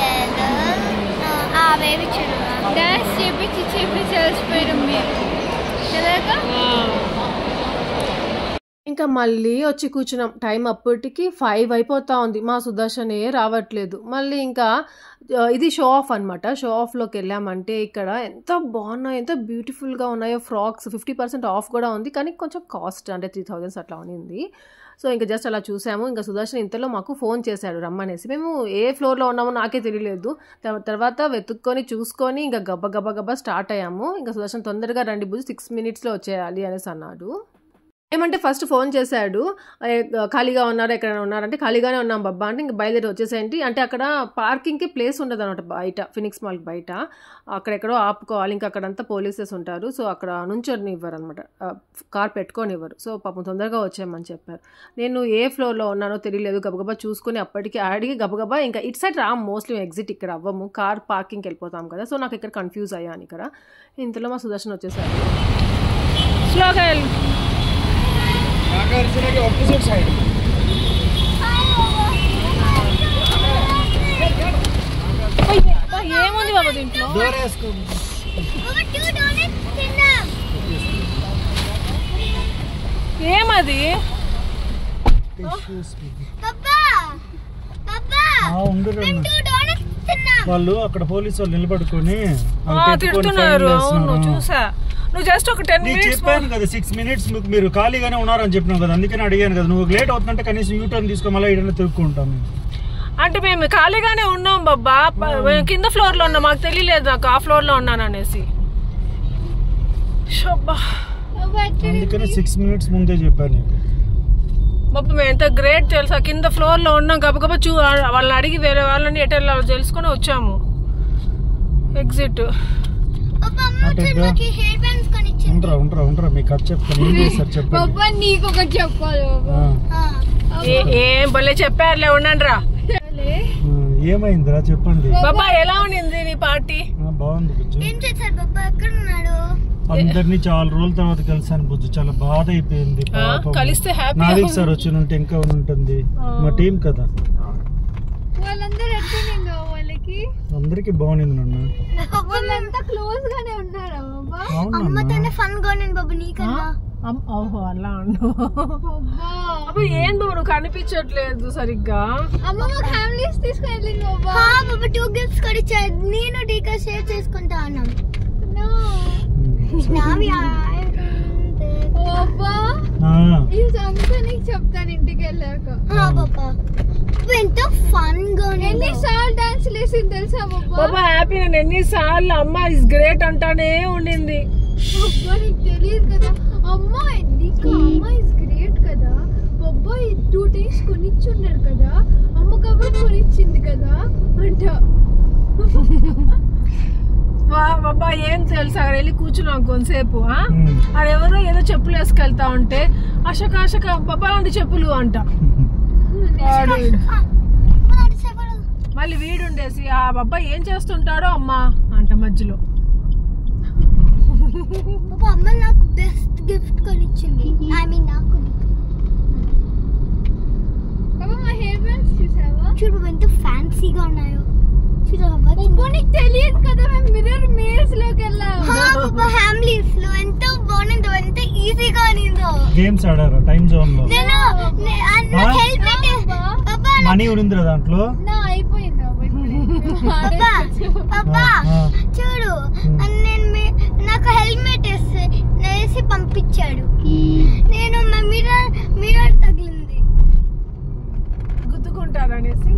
E: ఆ బేబీ చూడమ్మా
B: డాన్స్ చేపించి చేపించి అలసిపోయారు మీరు కదా
D: ఇంకా మళ్ళీ వచ్చి కూర్చున్నాం టైం అప్పటికి ఫైవ్ అయిపోతా ఉంది మా సుదర్శనే రావట్లేదు మళ్ళీ ఇంకా ఆ, ఇది షో ఆఫ్ అనమాట షో ఆఫ్లోకి వెళ్ళామంటే ఇక్కడ ఎంత బాగున్నాయో ఎంత బ్యూటిఫుల్గా ఉన్నాయో ఫ్రాక్స్ ఫిఫ్టీ పర్సెంట్ ఆఫ్ కూడా ఉంది కానీ కొంచెం కాస్ట్ అంటే త్రీ థౌజండ్స్ అట్లా ఉంది సో ఇంకా జస్ట్ అలా చూసాము ఇంకా సుదర్శన్ ఇంతలో మాకు ఫోన్ చేశాడు రమ్మనేసి మేము ఏ ఫ్లోర్లో ఉన్నామో నాకే తెలియలేదు తర్వా- తర్వాత వెతుక్కొని చూసుకొని ఇంకా గబ్బ గబ్బ గబ్బ స్టార్ట్ అయ్యాము ఇంకా సుదర్శన్ తొందరగా రండి బుజ్జి సిక్స్ మినిట్స్లో వచ్చేయాలి అనేసి అన్నాడు ఏమంటే ఫస్ట్ ఫోన్ చేశాడు ఏ, ఖాళీగా ఉన్నారా ఎక్కడైనా ఉన్నారంటే ఖాళీగానే ఉన్నాం బాబా అంటే ఇంకా బయలుదేరి వచ్చేసేయండి అంటే అక్కడ పార్కింగ్కి ప్లేస్ ఉండదు అనమాట బయట ఫినిక్స్ మాల్ బయట అక్కడెక్కడో ఆపుకోవాలి ఇంకా అక్కడంతా పోలీసెస్ ఉంటారు సో అక్కడ నుంచొని ఇవ్వరు అనమాట కార్ పెట్టుకొని ఇవ్వరు సో పాపం తొందరగా వచ్చామని చెప్పారు నేను ఏ ఫ్లోర్లో ఉన్నానో తెలియలేదు గబగబా చూసుకొని అప్పటికి అడిగి గబగబా ఇంకా ఇటు సైడ్ రామ్ మోస్ట్లీ ఎగ్జిట్ ఇక్కడ అవ్వము కార్ పార్కింగ్కి వెళ్ళిపోతాం కదా సో నాకు ఇక్కడ కన్ఫ్యూజ్ అయ్యాను ఇక్కడ ఇంతలో మా సుదర్శన్ వచ్చేసారు స్లోగా వెళ్ళు
C: ऑपोजिट साइड
D: ఏముంది బాబా దీంట్లో
C: डोर है इसको
E: ఒక టూ డోనట్స్ తిన్నాం
D: ఏమది
C: టిష్యూస్
E: పప్పా పప్పా
C: ఉండరు
E: టూ డోనట్స్ తిన్నాం
C: వాళ్ళు అక్కడ పోలీసు వాళ్ళు నిలబడుకొని
D: ఆ,
C: వాళ్ళు పెట్టుకొని
D: తిడుతున్నారు
C: ఫైన్
D: అవును
C: చేస్తున్నారు.
D: చూసా నువ్వు జస్ట్ ఒక టెన్
C: నేను
D: మినిట్స్
C: చెప్పాను కదా సిక్స్ మినిట్స్ మీకు మీరు ఖాళీగానే ఉన్నారని చెప్పినావు కదా అందుకని అడిగాను కదా నువ్వు లేట్ అవుతుందంటే కనీసం యూ టర్న్ తీసుకో మళ్ళీ ఇడన్నా తిరుక్కుంటాం మేము.
D: అంటే మేము ఖాళీగానే ఉన్నాం బాబా ప- మేము కింద ఫ్లోర్ లో ఉన్నాం మాకు తెలియలేదు నాకు ఆ ఫ్లోర్ లో ఉన్నాను అనేసి షబ్బా
C: అందుకని సిక్స్ మినిట్స్ ముందే చెప్పాను నీకు
D: బాబా మేము ఎంత గ్రేట్ తెలుసా కింద ఫ్లోర్ లో ఉన్నాం గబగబా చూ వాళ్ళని అడిగి వేరే వాళ్ళని ఎటు వెళ్ళాలో తెలుసుకొని వచ్చాము ఎగ్జిట్
E: పప్పా అమ్మ
C: అటు
E: వచ్చి
C: ఇద్దా.
E: మాకు హెయిర్ బ్యాండ్స్ కొనిచ్చింది
C: ఉండరా ఉండరా ఉండరా మీకు కథ చెప్తాను ఏం చేస్తారు చెప్పండి
B: బాబా నీకు ఒకటి చెప్పాలి బాబా
C: ఆ,
E: ఆ,
D: ఏం భలే చెప్పారులే ఉండండి రా
B: సరే.
C: ఆ, ఏమైందిరా చెప్పండి
D: బాబా ఎలా ఉండింది నీ పార్టీ
C: ఆ, బాగుంది బుజ్జు
E: ఏం చేశారు బాబా ఎక్కడ ఉన్నాడు
C: అందరినీ చాలా రోజుల తర్వాత కలిసాను బుజ్జు చాలా బాధ అయిపోయింది
D: ఆ,
C: పాపం.
D: కలిస్తే హ్యాపీ
C: నావిక్ సార్ వచ్చి ఉంటే ఇంకా ఉంటుంది మా టీం కదా
B: వాళ్ళందరూ ఎట్లుండిందో వాళ్ళకి
C: అందరికి బాగుంది నన్ను
B: వాళ్ళంతా క్లోజ్ గానే ఉన్నారా బాబా
C: అవునన్నా
E: అమ్మతోనే ఫన్ కొనింది బాబు నీకన్నా
D: ఓహో అలా ఉండు
B: బాబా
D: అబ్బా ఏం బాబు నువ్వు కనిపించట్లేదు సరిగ్గా
B: అమ్మ మా ఫ్యామిలీస్ తీసుకుని వెళ్ళింది బాబా
E: హా, బాబా టూ గిఫ్ట్స్ కొనిచ్చారు నేను టీకా షేర్ చేసుకుంటా ఉన్నాం
B: No.
C: ఉమ్, సరే.
E: నావి
B: బాబా
C: ఆ,
B: ఇది అంతా నీకు చెప్తాను ఇంటికి వెళ్ళాక
E: పాపా ఎంతో ఫన్ గా
B: ఎన్నిసార్లు డాన్స్ లేసింది తెలుసా బాబా
A: బాబా హ్యాపీ నేను ఎన్నిసార్లు అమ్మ ఇస్ గ్రేట్ అంటానే ఉండింది
B: అబ్బా నీకు తెలియదు కదా అమ్మా నీకు అమ్మ ఇస్ గ్రేట్ కదా బాబా టూ డేస్ కొనిచ్చున్నారు కదా అమ్మ కాబట్టి కొనిచ్చింది కదా అంట
A: వా- బాబా ఏం తెలుసా అక్కడ వెళ్ళి కూర్చున్నాం కొంతసేపు ఆ?
C: ఉమ్.
A: ఆడెవరో ఏదో చెప్పులు వేసుకెళ్తా ఉంటే అశక అశక బాబా లాంటి చెప్పులు అంట వాడు వీడు. మళ్ళీ వీడుండేసి ఆ బాబా ఏం చేస్తుంటాడో అమ్మా అంట మధ్యలో
E: పాపా అమ్మ నాకు బెస్ట్ గిఫ్ట్ కొనిచ్చింది ఐ మీన్ నాకు
B: బాబా మా హెయిర్ బ్యాండ్స్ చూసావా
E: చూడు ఎంత ఫ్యాన్సీగా ఉన్నాయో చూడు అమ్మ
B: అబ్బా నీకు తెలియదు కదా మేము మిర్రర్ మేర్స్ లోకి వెళ్ళాం
E: ఫ్యామిలీస్ లో ఎంతో బాగుందో ఎంత ఈజీగా ఉన్నిందో
C: గేమ్స్ ఆడారు టైం జోన్ లో
E: నేను
C: ఆ?
E: హెల్మెట్ పాపా
C: మనీ ఉంది దాంట్లో
B: నా అయిపోయింది బాబా ఇప్పుడే.
E: పాపా పాపా
C: ఆ,
E: చూడు నేను మీ- నాకు హెల్మెట్ వేసి వేసి పంపించాడు నేను మిర్రర్ మిర్రర్ తగిలింది
A: గుద్దుకుంటారనేసి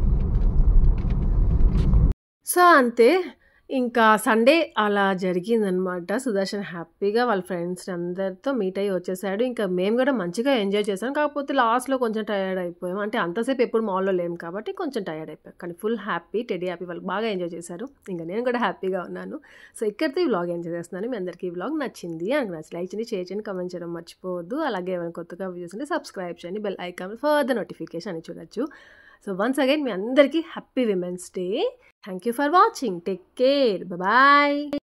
D: సో అంతే ఇంకా సండే అలా జరిగిందనమాట సుదర్శన్ హ్యాపీగా వాళ్ళ ఫ్రెండ్స్ అందరితో మీట్ అయ్యి వచ్చేసాడు ఇంకా మేము కూడా మంచిగా ఎంజాయ్ చేసాం కాకపోతే లాస్ట్లో కొంచెం టయర్డ్ అయిపోయాం అంటే అంతసేపు ఎప్పుడు మాల్లో లేము కాబట్టి కొంచెం టయర్డ్ అయిపోయాం కానీ ఫుల్ హ్యాపీ టెడీ హ్యాపీ వాళ్ళు బాగా ఎంజాయ్ చేశారు ఇంకా నేను కూడా హ్యాపీగా ఉన్నాను సో ఇక్కడితో ఈ వ్లాగ్ ఎంజాయ్ చేస్తున్నాను మీ అందరికీ ఈ వ్లాగ్ నచ్చింది అని నచ్చి లైక్ చేయండి షేర్ చేయండి కమెంట్ చేయడం మర్చిపోవద్దు అలాగే ఏమైనా కొత్తగా వీడియోస్ ఉంటే సబ్స్క్రైబ్ చేయండి బెల్ ఐకాన్ ఫర్దర్ నోటిఫికేషన్ అని చూడొచ్చు సో వన్స్ అగైన్ మీ అందరికీ happy women's day thank you for watching take care bye